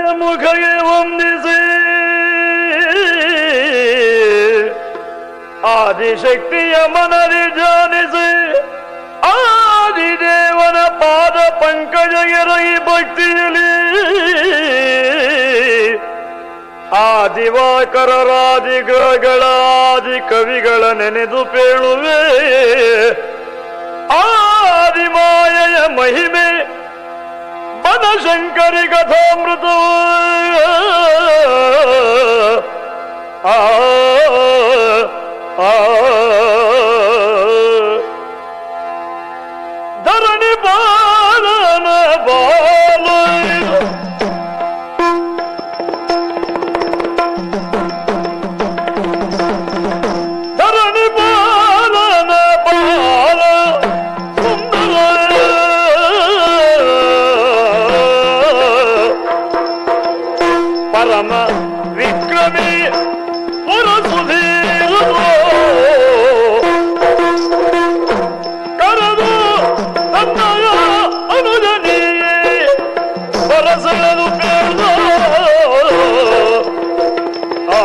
ಮುಖಗೆ ವಂದಿಸಿ ಆದಿಶಕ್ತಿಯ ಮನದಿ ಧ್ಯಾನಿಸಿ ಆದಿದೇವನ ಪಾದ ಪಂಕಜ ಎರಗಿ ಭಕ್ತಿಯಲಿ ಆದಿವಾಕರರಾದಿ ಗ್ರಹಗಳ ಆದಿ ಕವಿಗಳ ನೆನೆದು ಪೇಳುವೆ ಆದಿಮಾಯೆಯ ಮಹಿಮೆ ಬನಶಂಕರಿ ಕಥಾಮೃತ ಆ ಆ ಧರಣಿ ಬಾಲನ ಬಾಲ ಧರಣಿ ಬಾಲನ ಬಾಲ ಸುಂದರ ಪರಮ ವಿಕ್ರಮಿ ಪುರಸುಧೀರ ಕರೆದು ತನ್ನಯ ಅನುಜನಿಯೇ ಬರಸಲು ಬೇಡ ಆ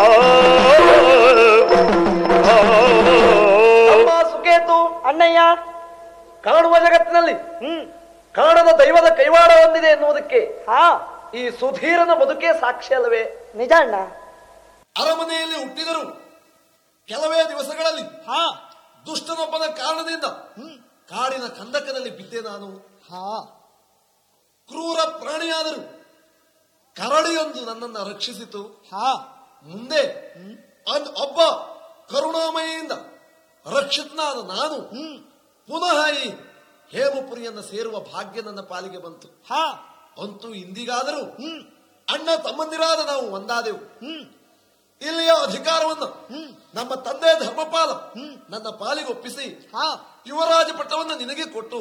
ಆ ಅಮ್ಮ ಸುಕೇತು ಅಣ್ಣಯ್ಯ ಕಾಣುವ ಜಗತ್ತಿನಲ್ಲಿ ಹ್ಮ್ ಕಾಣದ ದೈವದ ಕೈವಾಡ ಹೊಂದಿದೆ ಎನ್ನುವುದಕ್ಕೆ ಹಾ ಈ ಸುಧೀರನ ಬದುಕೇ ಸಾಕ್ಷಿ ಅಲ್ಲವೇ ನಿಜ ಅಣ್ಣ ಅರಮನೆಯಲ್ಲಿ ಹುಟ್ಟಿದರು ಕೆಲವೇ ದಿವಸಗಳಲ್ಲಿ ಹಾ ದುಷ್ಟನೊಬ್ಬನ ಕಾರಣದಿಂದ ಕಾಡಿನ ಕಂದಕದಲ್ಲಿ ಬಿದ್ದೆ ನಾನು ಹಾ ಕ್ರೂರ ಪ್ರಾಣಿಯಾದರು ಕರಡಿಯೊಂದು ನನ್ನನ್ನು ರಕ್ಷಿಸಿತು ಹಾ ಮುಂದೆ ಅನ್- ಒಬ್ಬ ಕರುಣಾಮಯಿಯಿಂದ ರಕ್ಷಿತನಾದ ನಾನು ಪುನಃ ಈ ಹೇಮಪುರಿಯನ್ನು ಸೇರುವ ಭಾಗ್ಯ ನನ್ನ ಪಾಲಿಗೆ ಬಂತು ಹಾ ಅಂತೂ ಇಂದಿಗಾದರೂ ಅಣ್ಣ ತಮ್ಮಂದಿರಾದ ನಾವು ಒಂದಾದೆವು ಇಲ್ಲಿಯ ಅಧಿಕಾರವನ್ನು ನಮ್ಮ ತಂದೆ ಧರ್ಮಪಾಲ ನನ್ನ ಪಾಲಿಗೆ ಒಪ್ಪಿಸಿ ಹಾ ಯುವರಾಜ ಪಟ್ಟವನ್ನು ನಿನಗೆ ಕೊಟ್ಟು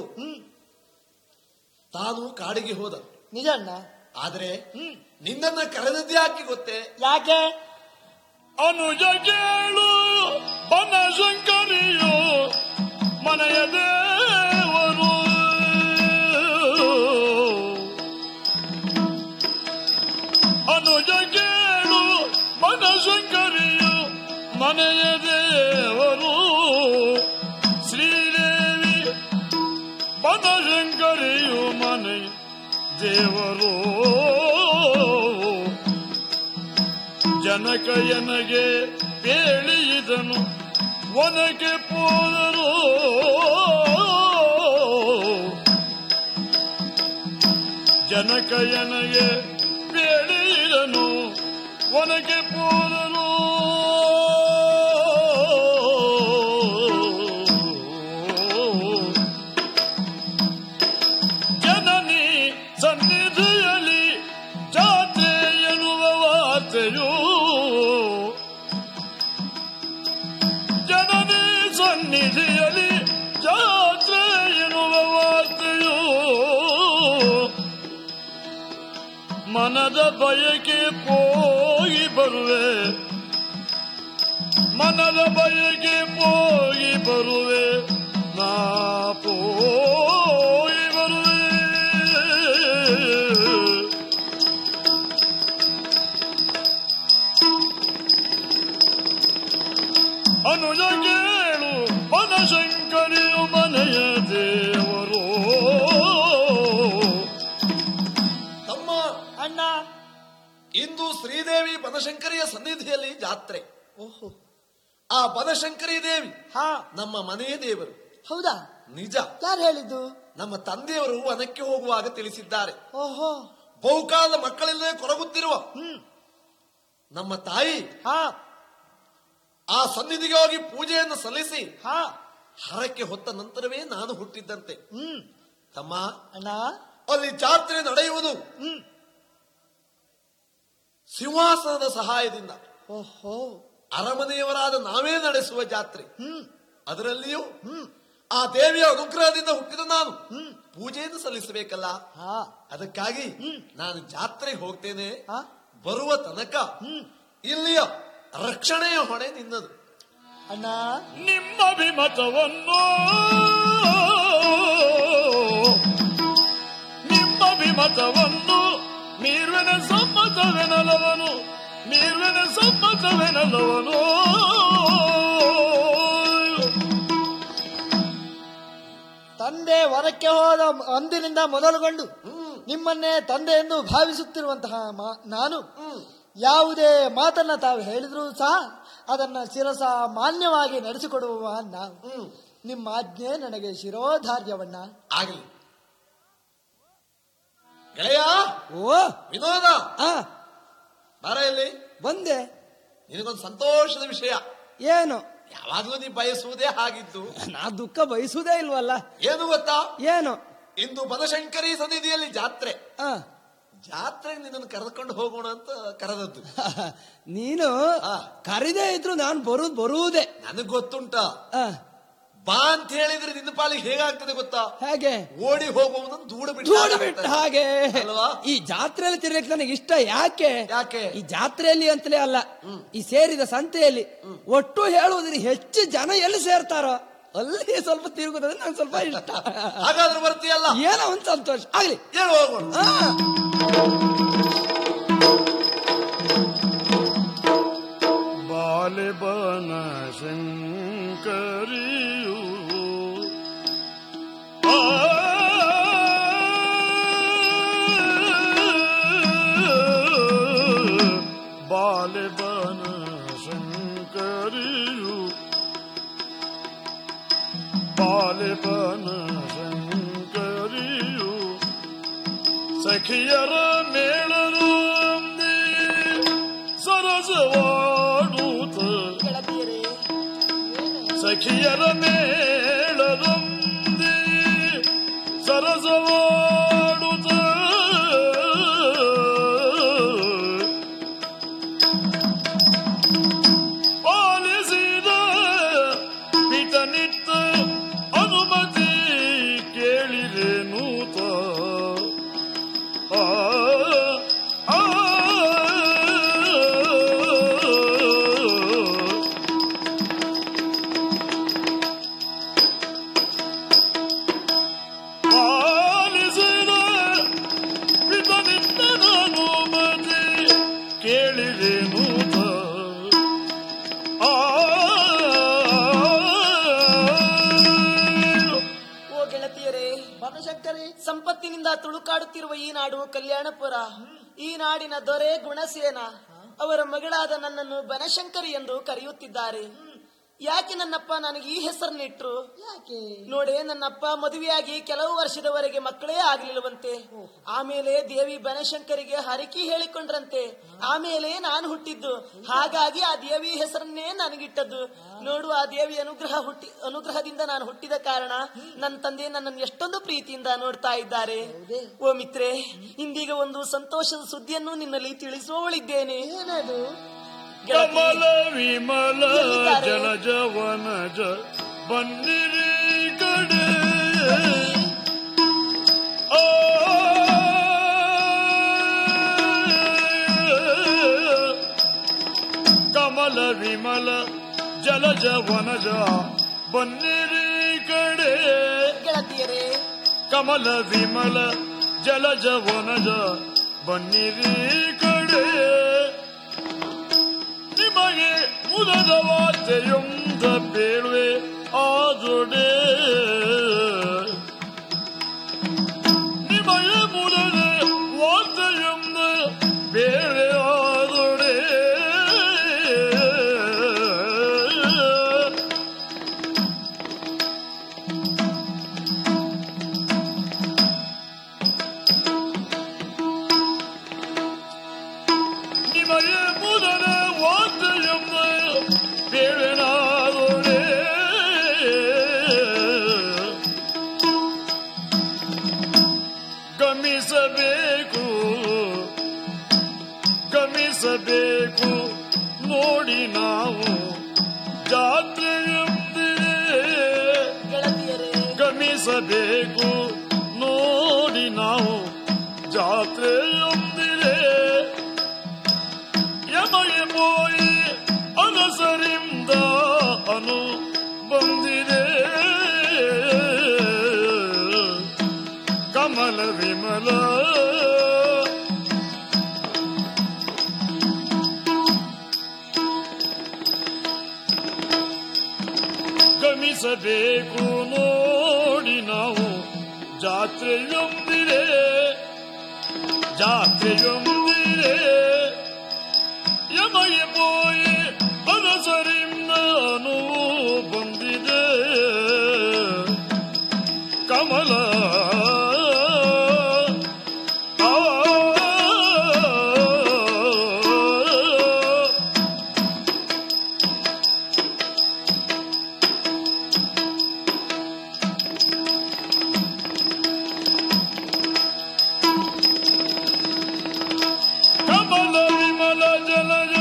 ತಾನು ಕಾಡಿಗೆ ಹೋದ ನಿಜ ಅಣ್ಣ ಆದರೆ ನಿನ್ನನ್ನ ಕರೆದದ್ಯಾಕೆ ಗೊತ್ತೇ ಯಾಕೆ ಅನುಜ ಕೇಳು ಬನಶಂಕರಿಯು ಮನೆಯ ದೇವರು ಅನುಜ ಕೇಳು ಬನಶಂಕರಿಯು ಮನೆಯ ದೇವರು ಶ್ರೀದೇವಿ ಬನಶಂಕರಿಯು ಮನೆ ದೇವರು ಜನಕಯನಗೆ ಬೇಳಿಯಿದನು ಒನಗೆ ಪೋದರು ಜನಕಯನಗೆ ಬೇಳಿಯಿದನು ಒನಗೆ ಪೋದರು ಜನನಿ ಸನ್ನಿಧಿಯಲ್ಲಿ ಜಾತ್ರೆ ಎನ್ನುವ ವಾರ್ತೆಯು ಜನನಿ ಸನ್ನಿಧಿಯಲ್ಲಿ ಜಾತ್ರೆ ಎನ್ನುವ ವಾರ್ತೆಯು ಮನದ ಬಯಕೆ ಹೋಗಿ ಬರುವೆ ಮನದ ಬಯಕೆ ಹೋಗಿ ಬರುವೆ ನಾ ಹೋಗಿ ಬರುವೆ ಅನುಜ ಕೇಳು ಬನಶಂಕರಿಯು ಮನೆಯ ದೇವರು ತಮ್ಮ ಅಣ್ಣ ಇಂದು ಶ್ರೀದೇವಿ ಬನಶಂಕರಿಯ ಸನ್ನಿಧಿಯಲ್ಲಿ ಜಾತ್ರೆ ಓಹೋ ಆ ಬನಶಂಕರಿ ದೇವಿ ಹಾ ನಮ್ಮ ಮನೆಯ ದೇವರು ಹೌದಾ ನಿಜ ಯಾರು ಹೇಳಿದ್ದು ನಮ್ಮ ತಂದೆಯವರು ವನಕ್ಕೆ ಹೋಗುವಾಗ ತಿಳಿಸಿದ್ದಾರೆ ಓಹೋ ಬಹುಕಾಲದ ಮಕ್ಕಳಿಲ್ಲದೆ ಕೊರಗುತ್ತಿರುವ ನಮ್ಮ ತಾಯಿ ಹಾ ಆ ಸನ್ನಿಧಿಗೆ ಹೋಗಿ ಪೂಜೆಯನ್ನು ಸಲ್ಲಿಸಿ ಹಾ ಹರಕ್ಕೆ ಹೊತ್ತ ನಂತರವೇ ನಾನು ಹುಟ್ಟಿದ್ದಂತೆ ಹ್ಮ್ ತಮ್ಮ ಅಣ್ಣ ಅಲ್ಲಿ ಜಾತ್ರೆ ನಡೆಯುವುದು ಹ್ಮ್ ಸಿಂಹಾಸನದ ಸಹಾಯದಿಂದ ಓಹೋ ಅರಮನೆಯವರಾದ ನಾವೇ ನಡೆಸುವ ಜಾತ್ರೆ ಹ್ಮ್ ಅದರಲ್ಲಿಯೂ ಹ್ಮ್ ಆ ದೇವಿಯ ಅನುಗ್ರಹದಿಂದ ಹುಟ್ಟಿದ ನಾನು ಪೂಜೆಯನ್ನು ಸಲ್ಲಿಸಬೇಕಲ್ಲ ಹಾ ಅದಕ್ಕಾಗಿ ನಾನು ಜಾತ್ರೆಗೆ ಹೋಗ್ತೇನೆ ಹಾ ಬರುವ ತನಕ ಇಲ್ಲಿಯ ರಕ್ಷಣೆಯ ಹೊಣೆ ನಿನ್ನದು ಅಣ್ಣ ನಿಮ್ಮ ಅಭಿಮತವನ್ನು ನಿಮ್ಮ ಅಭಿಮತವನ್ನು ಮೀರುವಿನ ಸಮ್ಮತ ಸಮ್ಮತವೆನಲವನು ನೀರ್ವೆನ ಸಮ್ಮತವೆನಲವನು ತಂದೆ ಹೊರಕ್ಕೆ ಹೋದ ಅಂದಿನಿಂದ ಮೊದಲುಗೊಂಡು ನಿಮ್ಮನ್ನೇ ತಂದೆ ಎಂದು ಭಾವಿಸುತ್ತಿರುವಂತಹ ಮಾ- ನಾನು ಯಾವುದೇ ಮಾತನ್ನ ತಾವು ಹೇಳಿದ್ರು ಸಹ ಅದನ್ನ ಶಿರಸ ಮಾನ್ಯವಾಗಿ ನಡೆಸಿಕೊಡುವ ನಾವು ನಿಮ್ಮ ಆಜ್ಞೆ ನನಗೆ ಶಿರೋಧಾರ್ಯವನ್ನ ಆಗಲಿ ಗೆಳೆಯ ಓ ವಿನೋದ ಆ ಬಾರ ಇಲ್ಲಿ ಬಂದೆ ನಿನಗೊಂದು ಸಂತೋಷದ ವಿಷಯ ಏನು ಯಾವಾಗ್ಲೂ ನೀ ಬಯಸುವುದೇ ಹಾಗಿದ್ದು ನಾ ದುಃಖ ಬಯಸುವುದೇ ಇಲ್ವಲ್ಲ ಏನು ಗೊತ್ತಾ ಏನು ಇಂದು ಬನಶಂಕರಿ ಸನ್ನಿಧಿಯಲ್ಲಿ ಜಾತ್ರೆ ಆ ಜಾತ್ರೆಗೆ ನಿನ್ನನ್ನು ಕರೆದುಕೊಂಡು ಹೋಗೋಣ ಅಂತ ಕರೆದದ್ದು ನೀನು ಆ. ಕರಿದೇ ಇದ್ರು ನಾನು ಬರುದು ಬರುವುದೇ ನನಗ್ ಗೊತ್ತುಂಟ ಆ, ಬಾ ಅಂತ ಹೇಳಿದ್ರೆ ನಿನ್ನ ಪಾಲಿಗೆ ಹೇಗಾಗ್ತದೆ ಗೊತ್ತಾ ಹೇಗೆ ಓಡಿ ಹೋಗುವುದನ್ನು ದೂಡ ದೂಡ ಬಿಟ್ಟು ಹಾಗೆ ಅಲ್ವಾ ಈ ಜಾತ್ರೆಯಲ್ಲಿ ತಿರ್ಗಕ್ಕೆ ನನಗೆ ಇಷ್ಟ ಯಾಕೆ ಯಾಕೆ? ಈ ಜಾತ್ರೆಯಲ್ಲಿ ಅಂತಲೇ ಅಲ್ಲ ಈ ಸೇರಿದ ಸಂತೆಯಲ್ಲಿ ಒಟ್ಟು ಹೇಳುವುದ್ರೆ ಹೆಚ್ಚು ಜನ ಎಲ್ಲಿ ಸೇರ್ತಾರೋ ಅಲ್ಲಿ ಸ್ವಲ್ಪ ತಿರುಗುತ್ತದೆ ನಂಗೆ ಸ್ವಲ್ಪ ಇಷ್ಟ ಹಾಗಾದ್ರೆ ಬರ್ತೀಯಲ್ಲ ಏನೋ ಒಂದು ಸಂತೋಷ ಆಗ್ಲಿ ಹೇಳು ಹೋಗೋಣ ಆ, ಬಾಲಿಬನ ಶಂಕರಿಯು ಆ ಬಾಲಿಬನ ಶಂಕರಿಯು ಬಾಲಿಬನ ಶಂಕರಿಯು ಸಖಿಯರ ಮೇಳರು ಸರಸವಾಡುತ್ತ ಸಖಿಯರ ಮೇಳರೊಂದಿ ಸರಸವಾಡುತ್ತ ಪಾಲಿಸಿದ ಪಿತನಿತ್ತ ಅನುಮತಿ ಕೇಳಿರೇನೂತ ಆ ಆ ಪಾಲಿಸಿದ ಪಿತನಿತ್ತನನು ಮತಿ ಕೇಳಿರೇನೂತ ಆ ಓ ಗೆಳತಿಯರೇ ಬನಶಂಕರಿ ಸಂಪತ್ತಿನಿಂದ ತುಳುಕಾಡುತ್ತಿರುವ ಈ ನಾಡು ಕಲ್ಯಾಣಪುರ ಈ ನಾಡಿನ ದೊರೆ ಗುಣಸೇನ ಅವರ ಮಗಳಾದ ನನ್ನನ್ನು ಬನಶಂಕರಿ ಎಂದು ಕರೆಯುತ್ತಿದ್ದಾರೆ ಯಾಕೆ ನನ್ನಪ್ಪ ನನಗೆ ಈ ಹೆಸರನ್ನಿಟ್ರು ಯಾಕೆ ನೋಡೆ ನನ್ನಪ್ಪ ಮದುವೆಯಾಗಿ ಕೆಲವು ವರ್ಷದವರೆಗೆ ಮಕ್ಕಳೇ ಆಗ್ಲಿಲ್ಲವಂತೆ ಆಮೇಲೆ ದೇವಿ ಬನಶಂಕರಿಗೆ ಹರಕಿ ಹೇಳಿಕೊಂಡ್ರಂತೆ ಆಮೇಲೆ ನಾನು ಹುಟ್ಟಿದ್ದು ಹಾಗಾಗಿ ಆ ದೇವಿ ಹೆಸರನ್ನೇ ನನಗಿಟ್ಟದ್ದು ನೋಡು ಆ ದೇವಿ ಅನುಗ್ರಹ ಹುಟ್ಟಿ ಅನುಗ್ರಹದಿಂದ ನಾನು ಹುಟ್ಟಿದ ಕಾರಣ ನನ್ನ ತಂದೆ ನನ್ನನ್ನು ಎಷ್ಟೊಂದು ಪ್ರೀತಿಯಿಂದ ನೋಡ್ತಾ ಇದ್ದಾರೆ ಓ ಮಿತ್ರೆ ಇಂದೀಗ ಒಂದು ಸಂತೋಷದ ಸುದ್ದಿಯನ್ನು ನಿನ್ನಲ್ಲಿ ತಿಳಿಸುವವಳಿದ್ದೇನೆ ಏನದು ಕಮಲ ವಿಮಲ ಎಲ್ಲಿದ್ದಾರೆ? ಜಲಜ ವನಜ ಬನ್ನಿರಿ ಕಡೆ ಆ ಕಮಲ ವಿಮಲ ಜಲಜ ವನಜ ಬನ್ನಿರಿ ಕಡೆ ಗೆಳತಿಯರೇ ಕಮಲ ವಿಮಲ ಜಲಜ ವನಜ ಬನ್ನಿರಿ ಕಡೆ ನಿಮಗೆ ಮುದದ ವಾರ್ತೆಯೊಂದ ಬೇಳುವೆ ಆದೊಡೆ ನಿಮಗೆ ಮುದದ ವಾರ್ತೆಯೊಂದ ಬೇಳೆ ಆದೊಡೆ ನಿಮಗೆ ಮುದದ ವಾರ್ತೆಯೊಂದ ಬೇಳೆನಾದೊಡೆ ಗಮಿಸಬೇಕು ಗಮಿಸಬೇಕು ನೋಡಿ ನಾವು ಜಾತ್ರೆಯೊಂದಿದೆ ಗೆಳತಿಯರೇ ಗಮಿಸಬೇಕು ನೋಡಿ ನಾವು ಜಾತ್ರೆಯೊಂದಿದೆ ಯಮಗೆ ಪೋಯಿ ಅನಸರಿಂದ ಅನು ಬಂದಿದೆ ಕಮಲ ವಿಮಲ ಎನಿಸಬೇಕು ನೋಡಿ ನಾವು ಜಾತ್ರೆಯೊಂದಿದೆ ಜಾತ್ರೆಯೊಂದಿದೆ ಯಮಗೆ ಪೋಯಿ ನಾನು ಬಂದಿದೆ ಕಮಲ ಆ ಕಮಲ ವಿಮಲ ಜಲಜ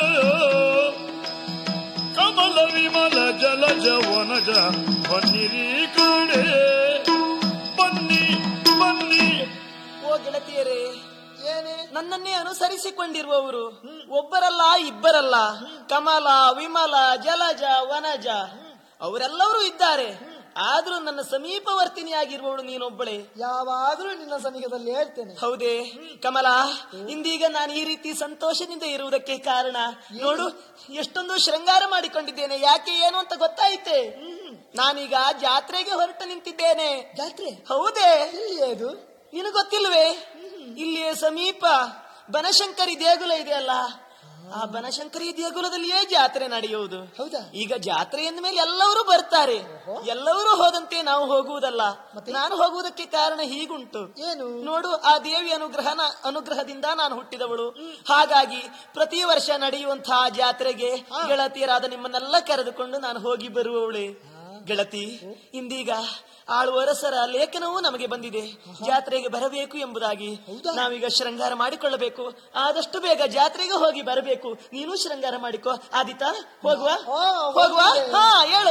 ಕಮಲ ವಿಮಲ ಜಲಜ ವನಜ ಬನ್ನಿರಿ ಕಡೆ ಬನ್ನಿ ಬನ್ನಿ ಓ ಗೆಳತಿಯರೇ ಏನೇ ನನ್ನನ್ನೇ ಅನುಸರಿಸಿಕೊಂಡಿರುವವರು ಒಬ್ಬರಲ್ಲ ಇಬ್ಬರಲ್ಲ ಕಮಲ ವಿಮಲ ಜಲಜ ವನಜ ಅವರೆಲ್ಲರೂ ಇದ್ದಾರೆ ಆದ್ರೂ ನನ್ನ ಸಮೀಪವರ್ತಿನಿಯಾಗಿರುವವಳು ನೀನೊಬ್ಬಳೆ ಯಾವಾಗಲೂ ನಿನ್ನ ಸಮೀಪದಲ್ಲಿ ಹೇಳ್ತೇನೆ ಹೌದೇ ಕಮಲ ಇಂದೀಗ ನಾನು ಈ ರೀತಿ ಸಂತೋಷದಿಂದ ಇರುವುದಕ್ಕೆ ಕಾರಣ ನೋಡು ಎಷ್ಟೊಂದು ಶೃಂಗಾರ ಮಾಡಿಕೊಂಡಿದ್ದೇನೆ ಯಾಕೆ ಏನು ಅಂತ ಗೊತ್ತಾಯಿತೆ ನಾನೀಗ ಜಾತ್ರೆಗೆ ಹೊರಟು ನಿಂತಿದ್ದೇನೆ ಜಾತ್ರೆ ಹೌದೇ ಇಲ್ಲಿ ಅದು ನಿನಗೆ ಗೊತ್ತಿಲ್ವೇ ಇಲ್ಲಿಯೇ ಸಮೀಪ ಬನಶಂಕರಿ ದೇಗುಲ ಇದೆಯಲ್ಲ ಆ ಬನಶಂಕರಿ ದೇಗುಲದಲ್ಲಿಯೇ ಜಾತ್ರೆ ನಡೆಯುವುದು ಹೌದಾ ಈಗ ಜಾತ್ರೆ ಎಂದ ಮೇಲೆ ಎಲ್ಲರೂ ಬರ್ತಾರೆ ಎಲ್ಲರೂ ಹೋದಂತೆ ನಾವು ಹೋಗುವುದಲ್ಲ ನಾನು ಹೋಗುವುದಕ್ಕೆ ಕಾರಣ ಹೀಗುಂಟು ಏನು ನೋಡು ಆ ದೇವಿ ಅನುಗ್ರಹನ ಅನುಗ್ರಹದಿಂದ ನಾನು ಹುಟ್ಟಿದವಳು ಹಾಗಾಗಿ ಪ್ರತಿ ವರ್ಷ ನಡೆಯುವಂತಹ ಜಾತ್ರೆಗೆ ಗೆಳತಿಯರಾದ ನಿಮ್ಮನ್ನೆಲ್ಲ ಕರೆದುಕೊಂಡು ನಾನು ಹೋಗಿ ಬರುವವಳೆ ಗೆಳತಿ ಇಂದೀಗ ಆಳುವರಸರ ಲೇಖನವೂ ನಮಗೆ ಬಂದಿದೆ ಜಾತ್ರೆಗೆ ಬರಬೇಕು ಎಂಬುದಾಗಿ ನಾವೀಗ ಶೃಂಗಾರ ಮಾಡಿಕೊಳ್ಳಬೇಕು ಆದಷ್ಟು ಬೇಗ ಜಾತ್ರೆಗೆ ಹೋಗಿ ಬರಬೇಕು ನೀನು ಶೃಂಗಾರ ಮಾಡಿಕೋ ಆದಿತಾ ಹೋಗುವ ಹಾ, ಹೋಗುವ ಹೋಗ್ತೇವೆ. ಹಾ ಹೇಳು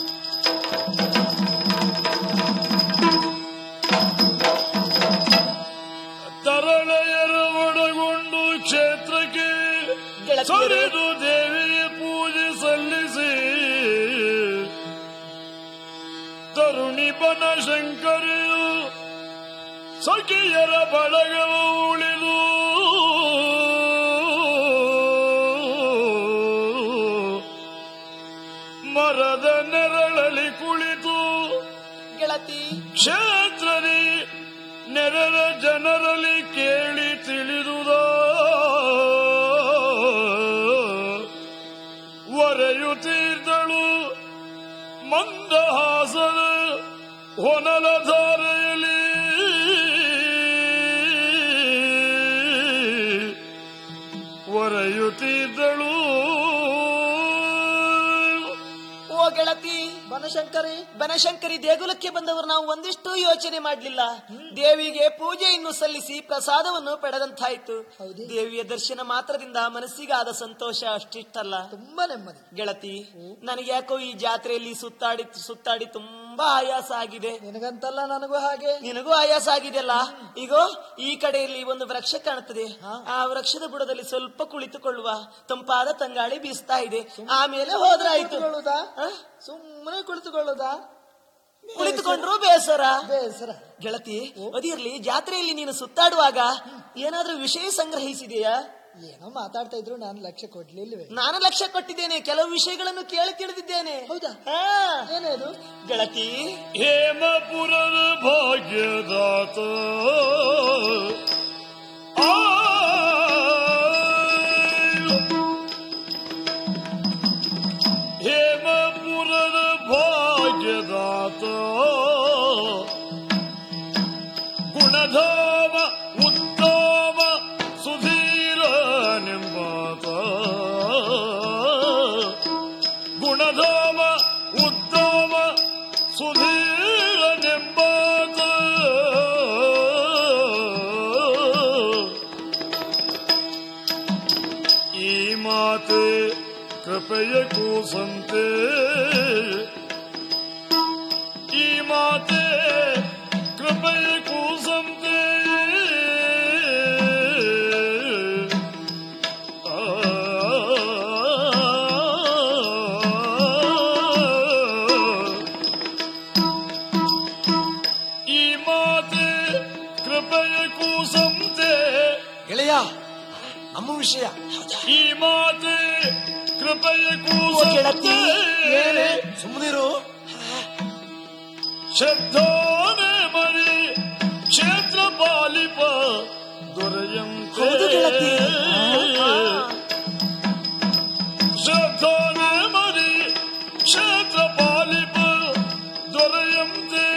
ತರಳೆಯರ ಒಳಗೊಂಡು ಕ್ಷೇತ್ರಕ್ಕೆ ಗೆಳತಿಯರೇ. ಸರಿದು ದೇವಿಗೆ ಪೂಜೆ ಸಲ್ಲಿಸಿ ತರುಣಿ ಬನಶಂಕರಿಯು ಸಖಿಯರ ಬಳಗವ ಉಳಿದು ಮರದ ನೆರಳಲಿ ಕುಳಿತು ಗೆಳತಿ ಕ್ಷೇತ್ರದಿ ನೆರೆದ ಜನರಲ್ಲಿ ಕೇಳಿ ತಿಳಿದುದ ಒರೆಯುತ್ತಿದ್ದಳು ಮಂದಹಾಸದ ಹೊನಲ ಧಾರೆಯಲ್ಲಿ ಒರೆಯುತ್ತಿದ್ದಳು ಓ ಗೆಳತಿ ಬನಶಂಕರಿ ಬನಶಂಕರಿ ದೇಗುಲಕ್ಕೆ ಬಂದವರು ನಾವು ಒಂದಿಷ್ಟು ಯೋಚನೆ ಮಾಡಲಿಲ್ಲ ದೇವಿಗೆ ಪೂಜೆಯನ್ನು ಸಲ್ಲಿಸಿ ಪ್ರಸಾದವನ್ನು ಪಡೆದಂತಾಯ್ತು ಹೌದೇ? ದೇವಿಯ ದರ್ಶನ ಮಾತ್ರದಿಂದ ಮನಸ್ಸಿಗಾದ ಸಂತೋಷ ಅಷ್ಟಿಷ್ಟಲ್ಲ ತುಂಬಾ ನೆಮ್ಮದಿ ಗೆಳತಿ ನನಗೆ ಯಾಕೋ ಈ ಜಾತ್ರೆಯಲ್ಲಿ ಸುತ್ತಾಡಿ ಸುತ್ತಾಡಿ ತುಂಬಾ ಆಯಾಸ ಆಗಿದೆ ನಿನಗಂತಲ್ಲ ನನಗೂ ಹಾಗೆ ನಿನಗೂ ಆಯಾಸ ಆಗಿದೆಯಲ್ಲ ಈಗೋ ಈ ಕಡೆಯಲ್ಲಿ ಒಂದು ವೃಕ್ಷ ಕಾಣುತ್ತದೆ ಆ ವೃಕ್ಷದ ಬುಡದಲ್ಲಿ ಸ್ವಲ್ಪ ಕುಳಿತುಕೊಳ್ಳುವ ತಂಪಾದ ತಂಗಾಳಿ ಬೀಸ್ತಾ ಇದೆ ಆಮೇಲೆ ಹೋದ್ರಾಯ್ತು ಕುಳಿತುಕೊಳ್ಳುವುದಾ ಆ? ಸುಮ್ಮನೆ ಕುಳಿತುಕೊಳ್ಳುವುದಾ ಕುಳಿತುಕೊಂಡ್ರು ಬೇಸರ ಬೇಸರ ಗೆಳತಿ ಅದಿರ್ಲಿ ಜಾತ್ರೆಯಲ್ಲಿ ನೀನು ಸುತ್ತಾಡುವಾಗ ಏನಾದ್ರೂ ವಿಷಯ ಸಂಗ್ರಹಿಸಿದೆಯಾ ಏನೋ ಮಾತಾಡ್ತಾ ಇದ್ರು ನಾನು ಲಕ್ಷ್ಯ ಕೊಡ್ಲಿಲ್ವೇ ನಾನು ಲಕ್ಷ್ಯ ಕೊಟ್ಟಿದ್ದೇನೆ ಕೆಲವು ವಿಷಯಗಳನ್ನು ಕೇಳಿ ತಿಳಿದಿದ್ದೇನೆ ಹೌದಾ? ಹಾ. ಏನೇದು ಗೆಳತಿ ಹೇಮಪುರದ ಭಾಗ್ಯದಾತ ಆ ಹೇಮಪುರದ ಭಾಗ್ಯದಾತ ಗುಣಧಾಮ ಉತ್ತಮ ಸುಧೀರ ನಿಂಬಾತ ಗುಣಧಾಮ ಉತ್ತಮ ಸುಧೀರ ನಿಂಬಾತ ಈ ಮಾತೆ ಕೃಪೆಯ ಕೂಸಂತೆ ಈ ಮಾತೆ ಕೃಪೆಯ ಕೂಸಂತೆ ಆ ಈ ಮಾತೆ ಕೃಪೆಯ ಕೂಸಂತೆ ಗೆಳೆಯ ನಮ್ಮ ವಿಷಯ ಈ ಮಾತೆ ಕೃಪೆಯ ಗೆಳತಿ, ಕೂಸಂತೆ ಸುಮ್ಮನಿರು ಶ್ರದ್ಧಾನೆ ಮರಿ ಕ್ಷೇತ್ರ ಪಾಲಿಪ ದೊರೆಯಂತೆ ಹೌದು ಗೆಳತಿ. ಶ್ರದ್ಧಾನೆ ಮರಿ ಕ್ಷೇತ್ರ ಪಾಲಿಪ ದೊರೆಯಂತೆ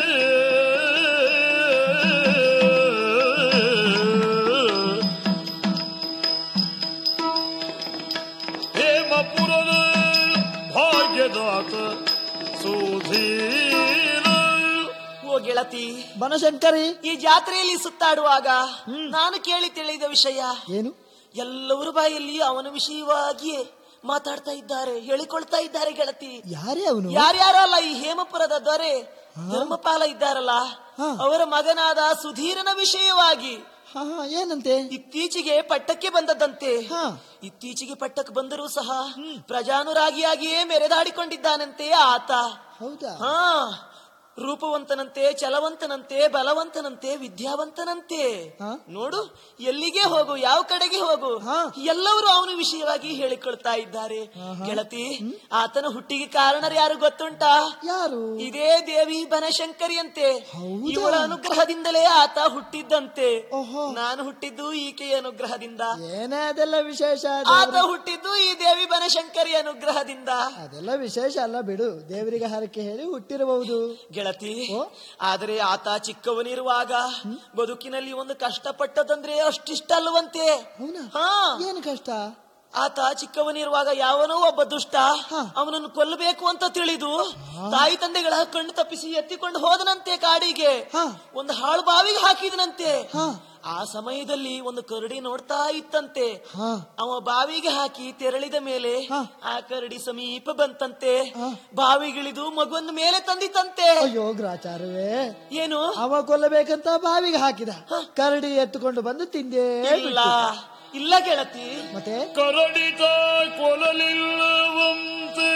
ಹೇಮಪುರದ ಭಾಗ್ಯದಾತ ಸುಧೀರ ಓ ಗೆಳತಿ ಬನಶಂಕರಿ ಈ ಜಾತ್ರೆಯಲ್ಲಿ ಸುತ್ತಾಡುವಾಗ ನಾನು ಕೇಳಿ ತಿಳಿದ ವಿಷಯ ಏನು ಎಲ್ಲವರ ಬಾಯಲ್ಲಿ ಅವನ ವಿಷಯವಾಗಿಯೇ ಮಾತಾಡ್ತಾ ಇದ್ದಾರೆ ಹೇಳಿಕೊಳ್ತಾ ಇದ್ದಾರೆ ಗೆಳತಿ ಯಾರೇ ಅವನು ಯಾರ್ಯಾರಲ್ಲ ಈ ಹೇಮಪುರದ ದೊರೆ ಧರ್ಮಪಾಲ ಇದ್ದಾರಲ್ಲ ಹಾ. ಅವರ ಮಗನಾದ ಸುಧೀರನ ವಿಷಯವಾಗಿ ಹಾ ಹಾ ಏನಂತೆ ಇತ್ತೀಚೆಗೆ ಪಟ್ಟಕ್ಕೆ ಬಂದದ್ದಂತೆ ಹಾ. ಇತ್ತೀಚೆಗೆ ಪಟ್ಟಕ್ಕೆ ಬಂದರೂ ಸಹ ಪ್ರಜಾನುರಾಗಿಯಾಗಿಯೇ ಮೆರೆದಾಡಿಕೊಂಡಿದ್ದಾನಂತೆ ಆತ ಹೌದಾ ಹಾ ರೂಪವಂತನಂತೆ ಚಲವಂತನಂತೆ ಬಲವಂತನಂತೆ ವಿದ್ಯಾವಂತನಂತೆ ಹಾ? ನೋಡು ಎಲ್ಲಿಗೆ ಹೋಗು ಯಾವ ಕಡೆಗೆ ಹೋಗು ಹಾ. ಎಲ್ಲವರು ಅವನ ವಿಷಯವಾಗಿ ಹೇಳಿಕೊಳ್ತಾ ಇದ್ದಾರೆ ಗೆಳತಿ ಆತನ ಹುಟ್ಟಿಗೆ ಕಾರಣರು ಯಾರು ಗೊತ್ತುಂಟಾ ಯಾರು ಇದೇ ದೇವಿ ಬನಶಂಕರಿ ಅಂತೆ ಹೌದಾ? ಇವಳ ಅನುಗ್ರಹದಿಂದಲೇ ಆತ ಹುಟ್ಟಿದ್ದಂತೆ ಓಹೋ. ನಾನು ಹುಟ್ಟಿದ್ದು ಈಕೆಯ ಅನುಗ್ರಹದಿಂದ ಏನೇ ಅದೆಲ್ಲ ವಿಶೇಷ ಆತ ದೇವ್ರ- ಹುಟ್ಟಿದ್ದು ಈ ದೇವಿ ಬನಶಂಕರಿ ಅನುಗ್ರಹದಿಂದ ಅದೆಲ್ಲ ವಿಶೇಷ ಅಲ್ಲ ಬಿಡು ದೇವರಿಗೆ ಹರಕೆ ಹೇಳಿ ಹುಟ್ಟಿರಬಹುದು ಗೆಳತಿ ಓ? ಆದರೆ ಆತ ಚಿಕ್ಕವನಿರುವಾಗ ಬದುಕಿನಲ್ಲಿ ಒಂದು ಕಷ್ಟಪಟ್ಟದಂದ್ರೆ ಅಷ್ಟಿಷ್ಟ ಅಲ್ವಂತೆ ಹೌನಾ ಹಾ ಏನು ಕಷ್ಟ ಆತ ಚಿಕ್ಕವನಿರುವಾಗ ಯಾವನೋ ಒಬ್ಬ ದುಷ್ಟ ಹಾ. ಅವನನ್ನು ಕೊಲ್ಲಬೇಕು ಅಂತ ತಿಳಿದು ತಾಯಿ ತಂದೆಗಳ ಕಣ್ಣು ತಪ್ಪಿಸಿ ಎತ್ತಿಕೊಂಡು ಹೋದನಂತೆ ಕಾಡಿಗೆ ಹಾ. ಒಂದು ಹಾಳು ಬಾವಿಗೆ ಹಾಕಿದನಂತೆ ಹಾ. ಆ ಸಮಯದಲ್ಲಿ ಒಂದು ಕರಡಿ ನೋಡ್ತಾ ಇತ್ತಂತೆ ಹಾ. ಅವ ಬಾವಿಗೆ ಹಾಕಿ ತೆರಳಿದ ಮೇಲೆ ಹಾ. ಆ ಕರಡಿ ಸಮೀಪ ಬಂತಂತೆ ಹಾ. ಬಾವಿಗಿಳಿದು ಮಗುವನ್ನು ಮೇಲೆ ತಂದಿತಂತೆ ಅಯ್ಯೋ ಗ್ರಾಚಾರವೇ ಏನು ಅವ ಕೊಲ್ಲಬೇಕಂತ ಬಾವಿಗೆ ಹಾಕಿದ ಕರಡಿ ಎತ್ತುಕೊಂಡು ಬಂದು ತಿಂದೇ ಇಲ್ಲ ಬಿಟ್ಟು. ಇಲ್ಲ ಗೆಳತಿ ಮತ್ತೆ ಕರಡಿತ ಕೊಲಲಿಲ್ಲವಂತೆ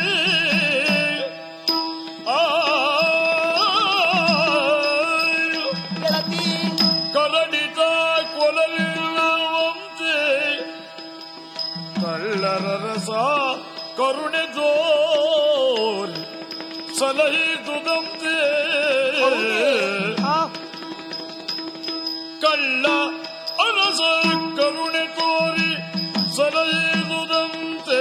ಆ ಗೆಳತಿ ಕರಡಿತ ಕೊಲಲಿಲ್ಲವಂತೆ ಕಳ್ಳರ ರಸ ಕರುಣೆ ತೋರಿ ಸಲಹಿದುದಂತೆ ಆ, ಕಳ್ಳ ಅರಸ ಕರುಣೆ ತೋರಿ ಸಲಹಿದುದಂತೆ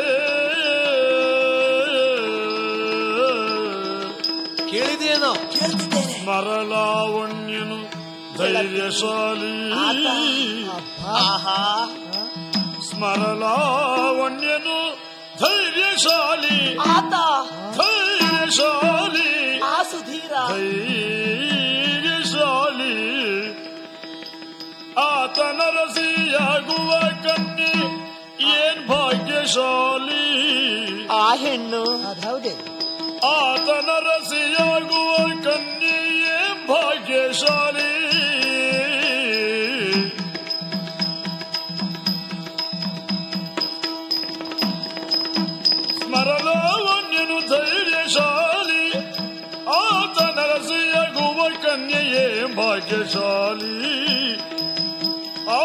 ಕೇಳಿದೇನೋ ಕೇಳ್ತಿದ್ದೇನೆ ಮರಲಾವಣ್ಯನು ಧೈರ್ಯಶಾಲಿ ಆಹಾ ಸ್ಮರಲಾವಣ್ಯನು ಧೈರ್ಯಶಾಲಿ ಆತ ಧೈರ್ಯಶಾಲಿ ಆ ಸುಧೀರ ಧೈರ್ಯಶಾಲಿ ಆತನ ರಸಿಯಾಗುವ ಕನ್ಯೆ ಏನ್ ಭಾಗ್ಯಶಾಲಿ ಆ ಹೆಣ್ಣು ಅದ್ಹೌದೇ ಆತನ ರಸಿಯಾಗುವ ಕನ್ಯೆ ಏನ್ ಭಾಗ್ಯಶಾಲಿ ಸ್ಮರಲಾವಣ್ಯನು ಧೈರ್ಯಶಾಲಿ ಆತನ ರಸಿಯಾಗುವ ಕನ್ಯೆ ಏನ್ ಭಾಗ್ಯಶಾಲಿ ಆ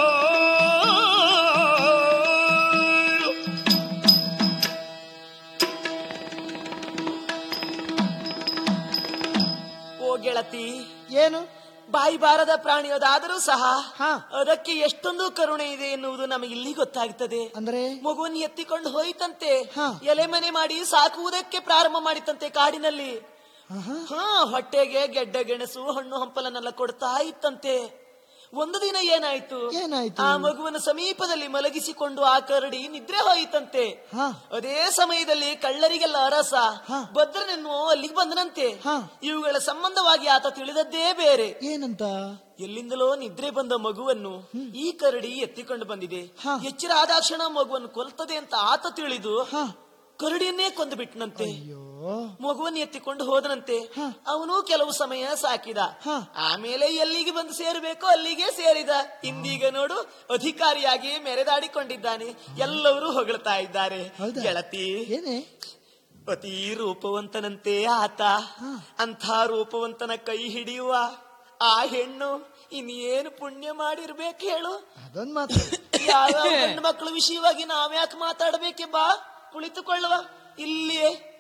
ಓ ಗೆಳತಿ ಏನು ಬಾಯಿ ಬಾರದ ಪ್ರಾಣಿಯೋದಾದರೂ ಸಹ ಹಾ. ಅದಕ್ಕೆ ಎಷ್ಟೊಂದು ಕರುಣೆ ಇದೆ ಎನ್ನುವುದು ನಮಗೆ ಇಲ್ಲಿ ಗೊತ್ತಾಗ್ತದೆ ಅಂದ್ರೆ ಮಗುವನ್ನು ಎತ್ತಿಕೊಂಡು ಹೋಯಿತಂತೆ ಹಾ. ಎಲೆ ಮನೆ ಮಾಡಿ ಸಾಕುವುದಕ್ಕೆ ಪ್ರಾರಂಭ ಮಾಡಿತಂತೆ ಕಾಡಿನಲ್ಲಿ ಆಹಾ. ಹಾ ಹೊಟ್ಟೆಗೆ ಗೆಡ್ಡೆ ಗೆಣಸು ಹಣ್ಣು ಹಂಪಲನ್ನೆಲ್ಲ ಕೊಡ್ತಾ ಇತ್ತಂತೆ ಒಂದು ದಿನ ಏನಾಯ್ತು ಏನಾಯ್ತು? ಆ ಮಗುವನ್ನು ಸಮೀಪದಲ್ಲಿ ಮಲಗಿಸಿಕೊಂಡು ಆ ಕರಡಿ ನಿದ್ರೆ ಹೋಯಿತಂತೆ ಹಾ. ಅದೇ ಸಮಯದಲ್ಲಿ ಕಳ್ಳರಿಗೆಲ್ಲ ಅರಸ ಹಾ. ಭದ್ರನೆನ್ನು ಅಲ್ಲಿಗೆ ಬಂದನಂತೆ ಹಾ. ಇವುಗಳ ಸಂಬಂಧವಾಗಿ ಆತ ತಿಳಿದದ್ದೇ ಬೇರೆ ಏನಂತ ಎಲ್ಲಿಂದಲೋ ನಿದ್ರೆ ಬಂದ ಮಗುವನ್ನು ಈ ಕರಡಿ ಎತ್ತಿಕೊಂಡು ಬಂದಿದೆ ಹಾ. ಎಚ್ಚರ ಆದಾಕ್ಷಣ ಮಗುವನ್ನು ಕೊಲ್ತದೆ ಅಂತ ಆತ ತಿಳಿದು ಹಾ. ಕರಡಿಯನ್ನೇ ಕೊಂದು ಬಿಟ್ಟನಂತೆ ಅಯ್ಯೋ ಮಗುವನ್ನು ಎತ್ತಿಕೊಂಡು ಹೋದನಂತೆ ಹಾ. ಅವನು ಕೆಲವು ಸಮಯ ಸಾಕಿದ ಹಾ. ಆಮೇಲೆ ಎಲ್ಲಿಗೆ ಬಂದು ಸೇರಬೇಕೋ ಅಲ್ಲಿಗೆ ಸೇರಿದ ಇಂದೀಗ ನೋಡು ಅಧಿಕಾರಿಯಾಗಿ ಮೆರೆದಾಡಿಕೊಂಡಿದ್ದಾನೆ ಎಲ್ಲರೂ ಹೊಗಳ್ತಾ ಇದ್ದಾರೆ ಹೌದಾ? ಗೆಳತಿ ಏನೇ ಅತಿ ರೂಪವಂತನಂತೆ ಆತ ಅಂಥ ರೂಪವಂತನ ಕೈ ಹಿಡಿಯುವ ಆ ಹೆಣ್ಣು ಇನ್ನೇನು ಪುಣ್ಯ ಮಾಡಿರ್ಬೇಕು ಹೇಳು ಅದೊಂದ್ ಮಾತು ಯಾವ ಗಂಡು ಮಕ್ಕಳ ವಿಷಯವಾಗಿ ನಾವ್ಯಾಕೆ ಮಾತಾಡ್ಬೇಕೆ ಬಾ ಕುಳಿತುಕೊಳ್ಳುವ ಇಲ್ಲಿಯೇ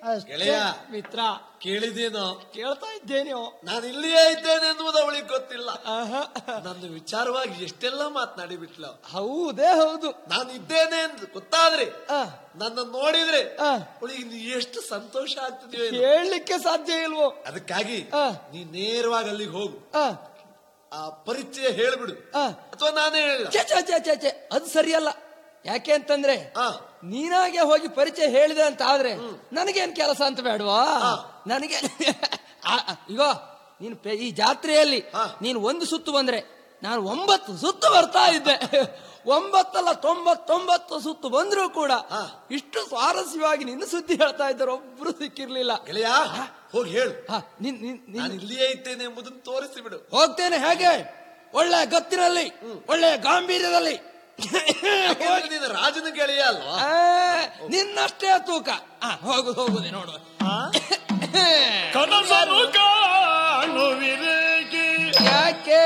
ಅಷ್ಟೇ ಗೆಳೆಯ ಮಿತ್ರ ಕೇಳಿದೇನೋ ಕೇಳ್ತಾ ಇದ್ದೇನೆ ನಾನು ಇಲ್ಲಿಯೇ ಇದ್ದೇನೆ ಎನ್ನುವುದು ಅವಳಿಗೆ ಗೊತ್ತಿಲ್ಲ ನನ್ನ ವಿಚಾರವಾಗಿ ಎಷ್ಟೆಲ್ಲ ಮಾತನಾಡಿ ಬಿಟ್ಲು ಹೌದೇ ಹೌದು ನಾನು ಇದ್ದೇನೆ ಅಂತ ಗೊತ್ತಾದ್ರೆ ಆ, ನನ್ನ ನೋಡಿದ್ರೆ ಆ. ಅವಳಿಗೆ ಇನ್ನು ಎಷ್ಟು ಸಂತೋಷ ಆಗ್ತದೆಯೋ ಏನೋ. ಹೇಳಲಿಕ್ಕೆ ಸಾಧ್ಯ ಇಲ್ವೋ ಅದಕ್ಕಾಗಿ ಆ. ನೀ ನೇರವಾಗಿ ಅಲ್ಲಿಗೆ ಹೋಗು ಆ, ಆ ಪರಿಚಯ ಹೇಳ್ಬಿಡು ಆ. ಅಥವಾ ನಾನೇ ಹೇಳ ಛೆ, ಛೆ, ಛೆ, ಛೆ, ಛೆ, ಅದು ಸರಿಯಲ್ಲ ಯಾಕೆ ಅಂತಂದ್ರೆ ಆ. ನೀನಾಗೆ ಹೋಗಿ ಪರಿಚಯ ಹೇಳಿದೆ ಅಂತ ಆದ್ರೆ ನನಗೇನ್ ಕೆಲಸ ಅಂತ ಬೇಡವಾ ನನಗೆ ಆ, ಆ, ಇಗೋ ನೀನು ಪೆ- ಈ ಜಾತ್ರೆಯಲ್ಲಿ ಆ. ನೀನು ಒಂದು ಸುತ್ತು ಬಂದ್ರೆ ನಾನು ಒಂಬತ್ತು ಸುತ್ತು ಬರ್ತಾ ಇದ್ದೆ ಒಂಬತ್ತಲ್ಲ ತೊಂಬತ್ತೊಂಬತ್ತು ಸುತ್ತು ಬಂದ್ರೂ ಕೂಡ ಆ. ಇಷ್ಟು ಸ್ವಾರಸ್ಯವಾಗಿ ನಿನ್ನ ಸುದ್ದಿ ಹೇಳ್ತಾ ಇದ್ದಾರೆ ಒಬ್ರು ಸಿಕ್ಕಿರ್ಲಿಲ್ಲ ಗೆಳೆಯ ಹೋಗಿ ಹೇಳು ಆ, ನಿನ್- ನಿನ್- ನಿನ್- ನಾನು ಇಲ್ಲಿಯೇ ಇದ್ದೇನೆ ಎಂಬುದನ್ನು ತೋರಿಸಿ ಬಿಡು ಹೋಗ್ತೇನೆ ಹೇಗೆ ಒಳ್ಳೆ ಗತ್ತಿನಲ್ಲಿ ಒಳ್ಳೆ ಗಾಂಭೀರ್ಯದಲ್ಲಿ ಯಾಕೆಂದ್ರೆ ನೀನು ರಾಜನ ಗೆಳೆಯ ಅಲ್ವಾ ಆ, ನಿನ್ನಷ್ಟೇ ತೂಕ ಆ, ಹೋಗು ಹೋಗುದೆ ನೋಡು ಕನಸನು ಕಾಣುವಿರೇಗೆ ಯಾಕೆ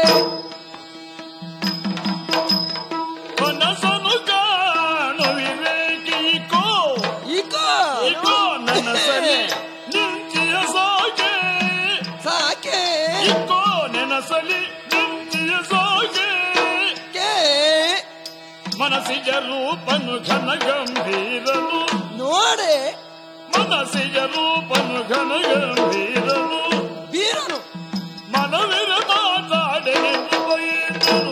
ಕನಸನು ಕಾಣುವಿರೇಗೆ ಇಕೋ ಈಕೋ ಇಕೋ ನನ್ನ ಸರಿ ನಿಂತಿಯ ಸಾಗೆ ಸಾಕೆ ಇಕೋ ನೆನಸಲಿ ನಿಂತಿಯ ಸಾಗೆ ಕೆ ಮನಸ್ಸಿಗೆ ರೂಪನು ಘನ ಗಂಭೀರನು ನೋಡೆ ಮನಸ್ಸಿಗೆ ರೂಪನು ಘನ ಗಂಭೀರನು ಬೀರನು ಮನವಿರ ಮಾತಾಡೆನೆಂದು ಬೈದನು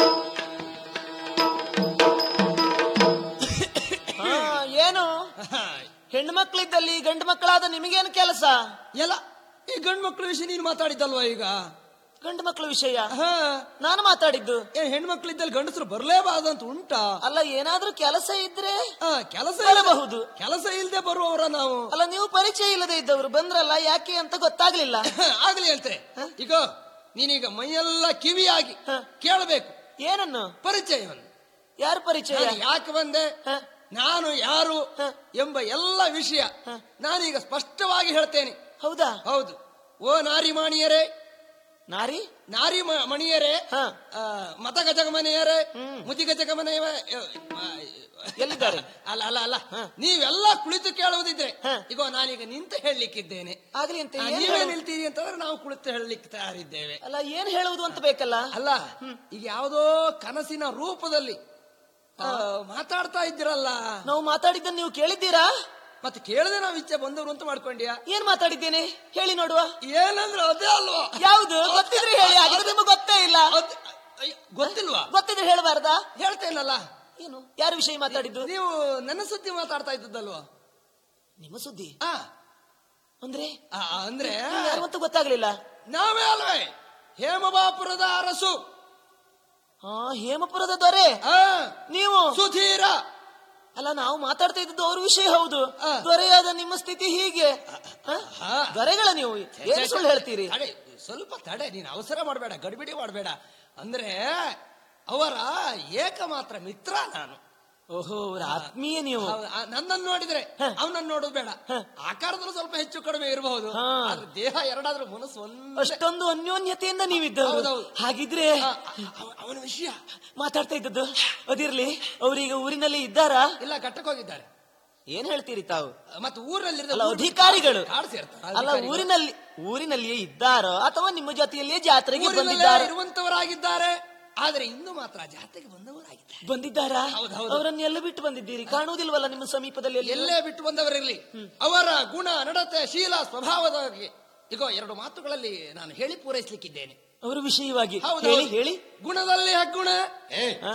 ಹಾ, ಏನು ಹೆಣ್ಣು ಮಕ್ಕಳಿದ್ದಲ್ಲಿ ಗಂಡು ಮಕ್ಕಳಾದ ನಿಮಗೇನು ಕೆಲಸ ಎಲ್ಲ ಈ ಗಂಡು ಮಕ್ಕಳ ವಿಷಯ ನೀನು ಮಾತಾಡಿದ್ದಲ್ವಾ ಈಗ ಗಂಡು ಮಕ್ಕಳ ವಿಷಯ ಹಾ ನಾನು ಮಾತಾಡಿದ್ದು ಏನ್ ಹೆಣ್ಮಕ್ಳಿದ್ದಲ್ಲಿ ಗಂಡಸರು ಬರ್ಲೇಬಾರ್ದಂತ ಉಂಟಾ ಅಲ್ಲ ಏನಾದ್ರೂ ಕೆಲಸ ಇದ್ರೆ ಆ, ಕೆಲಸ ಬರಬಹುದು. ಇಲ್ದೆ- ಕೆಲಸ ಇಲ್ದೆ ಬರುವವರ ನಾವು ಅಲ್ಲ ನೀವು ಪರಿಚಯ ಇಲ್ಲದೆ ಇದ್ದವರು ಬಂದ್ರಲ್ಲ ಯಾಕೆ ಅಂತ ಗೊತ್ತಾಗ್ಲಿಲ್ಲ ಆಗ್ಲಿ ಹೇಳ್ತೆ ಈಗ ನೀನೀಗ ಮೈಯೆಲ್ಲ ಕಿವಿಯಾಗಿ ಹ. ಕೇಳಬೇಕು ಏನನ್ನು ಪರಿಚಯವನ್ನು ಯಾರು ಪರಿಚಯ ನಾನು ಯಾಕೆ ಬಂದೆ ಹ. ನಾನು ಯಾರು ಹ. ಎಂಬ ಎಲ್ಲ ವಿಷಯ ನಾನೀಗ ಸ್ಪಷ್ಟವಾಗಿ ಹೇಳ್ತೇನೆ ಹೌದಾ ಹೌದು ಓ ನಾರಿ ಮಾಣಿಯರೇ ನಾರಿ ನಾರಿ ಮ- ಮಣಿಯರೇ ಹ. ಆ, ಮತಗಜಗಮನೆಯರೇ ಮುದಿಗಜಗಮನೆಯ ಎಲ್ಲಿದ್ದಾರೆ? ಅಲ್ಲ ಅಲ್ಲ ಅಲ್ಲ ನೀವೆಲ್ಲ ಕುಳಿತು ಕೇಳುವುದಿದ್ರೆ ಹ. ಈಗ ನಾನೀಗ ನಿಂತು ಹೇಳಲಿಕ್ಕಿದ್ದೇನೆ ಆಗ್ಲಿ ಅಂತ ಆ, ಏನ್ ನೀವೇ ಹೇಳು- ನಿಲ್ತೀರಿ ಅಂತಂದ್ರೆ ನಾವು ಕುಳಿತು ಹೇಳಲಿಕ್ಕೆ ತಯಾರಿದ್ದೇವೆ ಅಲ್ಲ ಏನ್ ಹೇಳುವುದು ಅಂತ ಬೇಕಲ್ಲ ಅಲ್ಲ ಈಗ ಯಾವುದೋ ಕನಸಿನ ರೂಪದಲ್ಲಿ ಆ, ಮಾತಾಡ್ತಾ ಇದ್ದೀರಲ್ಲ ನಾವು ಮಾತಾಡಿದ್ದನ್ನು ನೀವು ಕೇಳಿದ್ದೀರಾ ಮತ್ತೆ ಕೇಳದೆ ನಾವು ಇಚ್ಛೆ ಬಂದವರು ಅಂತ ಮಾಡ್ಕೊಂಡ್ಯಾ ಏನ್ ಮಾತಾಡಿದ್ದೇನೆ ಹೇಳಿ ನೋಡುವ ಏನಂದ್ರೆ ಅದೇ ಅಲ್ವಾ ಯಾವುದು ಗೊತ್ತಿದ್ರೆ ಹೇಳಿ ಹಾಗಿದ್ರೆ ನಿಮಗೆ ಗೊತ್ತೇ ಇಲ್ಲ ಅದ್- ಅಯ್ಯ, ಗೊತ್ತಿಲ್ವಾ ಗೊತ್ತಿದ್ರೆ ಹೇಳಬಾರ್ದಾ ಹೇಳ್ತೇನಲ್ಲ ಏನು ಯಾರ ವಿಷಯ ಮಾತಾಡಿದ್ದು ನೀವು ನನ್ನ ಸುದ್ದಿ ಮಾತಾಡ್ತಾ ಇದ್ದದ್ದಲ್ವಾ ನಿಮ್ಮ ಸುದ್ದಿ ಆ, ಅಂದ್ರೆ ಆ, ಅಂದ್ರೆ ನೀವು ಯಾರು ಅಂತ ಗೊತ್ತಾಗ್ಲಿಲ್ಲ ನಾವೇ ಅಲ್ವೇ ಹೇಮಬಾಪುರದ ಅರಸು ಹಾ ಹೇಮಪುರದ ದೊರೆ ಆ, ನೀವು ಸುಧೀರ ಅಲ್ಲ ನಾವು ಮಾತಾಡ್ತಾ ಇದ್ದದ್ದು ಅವ್ರ ವಿಷಯ ಹೌದು ಆ. ದೊರೆಯಾದ ನಿಮ್ಮ ಸ್ಥಿತಿ ಹೀಗೆ ಹ? ಆ. ದೊರೆಗಳ ನೀವು ಏನು ಸುಳ್ಳು ಹೇಳ್ತೀರಿ ತಡೆ, ಸ್ವಲ್ಪ ತಡೆ ನೀನು ಅವಸರ ಮಾಡಬೇಡ ಗಡಿಬಿಡಿ ಮಾಡಬೇಡ ಅಂದ್ರೆ ಅವರ ಏಕಮಾತ್ರ ಮಿತ್ರ ನಾನು ಓಹೋ ಅವ್ರ ಆತ್ಮೀಯ ನೀವು ಹೌದು, ಆ, ನನ್ನನ್ನು ನೋಡಿದ್ರೆ ಅವನನ್ನು ನೋಡೋದು ಬೇಡ ಆಕಾರದಲ್ಲಿ ಸ್ವಲ್ಪ ಹೆಚ್ಚು ಕಡಿಮೆ ಇರಬಹುದು ಹಾ. ಆದ್ರೆ ದೇಹ ಎರಡಾದ್ರೂ ಮನಸ್ಸು ಒಂದೇ ಅಷ್ಟೊಂದು ಅನ್ಯೋನ್ಯತೆಯಿಂದ ನೀವಿದ್ದವರು ಹೌದೌದು. ಹಾಗಿದ್ರೆ ಆ, ಅವ- ಅವನ ವಿಷಯ ಮಾತಾಡ್ತಾ ಇದ್ದದ್ದು ಅದಿರ್ಲಿ ಅವ್ರೀಗ ಊರಿನಲ್ಲಿ ಇದ್ದಾರಾ ಇಲ್ಲ ಕಟ್ಟಕ್ ಹೋಗಿದ್ದಾರೆ ಏನ್ ಹೇಳ್ತೀರಿ ತಾವು ಮತ್ತೆ ಊರಲ್ಲಿ ಅಲ್ಲ ಅಧಿಕಾರಿಗಳು ಕಾಡ್ ಸೇರ್ತಾರೆ ಅಲ್ಲ ಊರಿನಲ್ಲಿ ಊರಿನಲ್ಲಿಯೇ ಇದ್ದಾರೋ ಅಥವಾ ನಿಮ್ಮ ಜೊತೆಯಲ್ಲಿಯೇ ಜಾತ್ರೆಗೆ ಊರಿನಲ್ಲೇ ಬಂದಿದ್ದಾರೆ ಇರುವಂತವರಾಗಿದ್ದಾರೆ ಆದ್ರೆ ಇಂದು ಮಾತ್ರ ಜಾತ್ರೆಗೆ ಬಂದವರಾಗಿದ್ದಾರೆ ಬಂದಿದ್ದಾರಾ ಹೌದು, ಹೌದು. ಅವರನ್ನು ಎಲ್ಲ ಬಿಟ್ಟು ಬಂದಿದ್ದೀರಿ ಕಾಣುವುದಿಲ್ವಲ್ಲ ನಿಮ್ಮ ಸಮೀಪದಲ್ಲಿ ಎಲ್ಲಿ? ಎಲ್ಲೇ ಬಿಟ್ಟು ಬಂದವರಿರಲಿ ಅವರ ಗುಣ ನಡತೆ ಶೀಲ ಸ್ವಭಾವದ ಬಗ್ಗೆ ಇಗೋ ಎರಡು ಮಾತುಗಳಲ್ಲಿ ನಾನು ಹೇಳಿ ಪೂರೈಸಲಿಕ್ಕಿದ್ದೇನೆ ಅವರ ವಿಷಯವಾಗಿ ಹೌದು, ಹೇಳಿ ಹೌದು. ಹೇಳಿ ಗುಣದಲ್ಲಿ ಹಗ್ಗುಣ ಏ ಹ?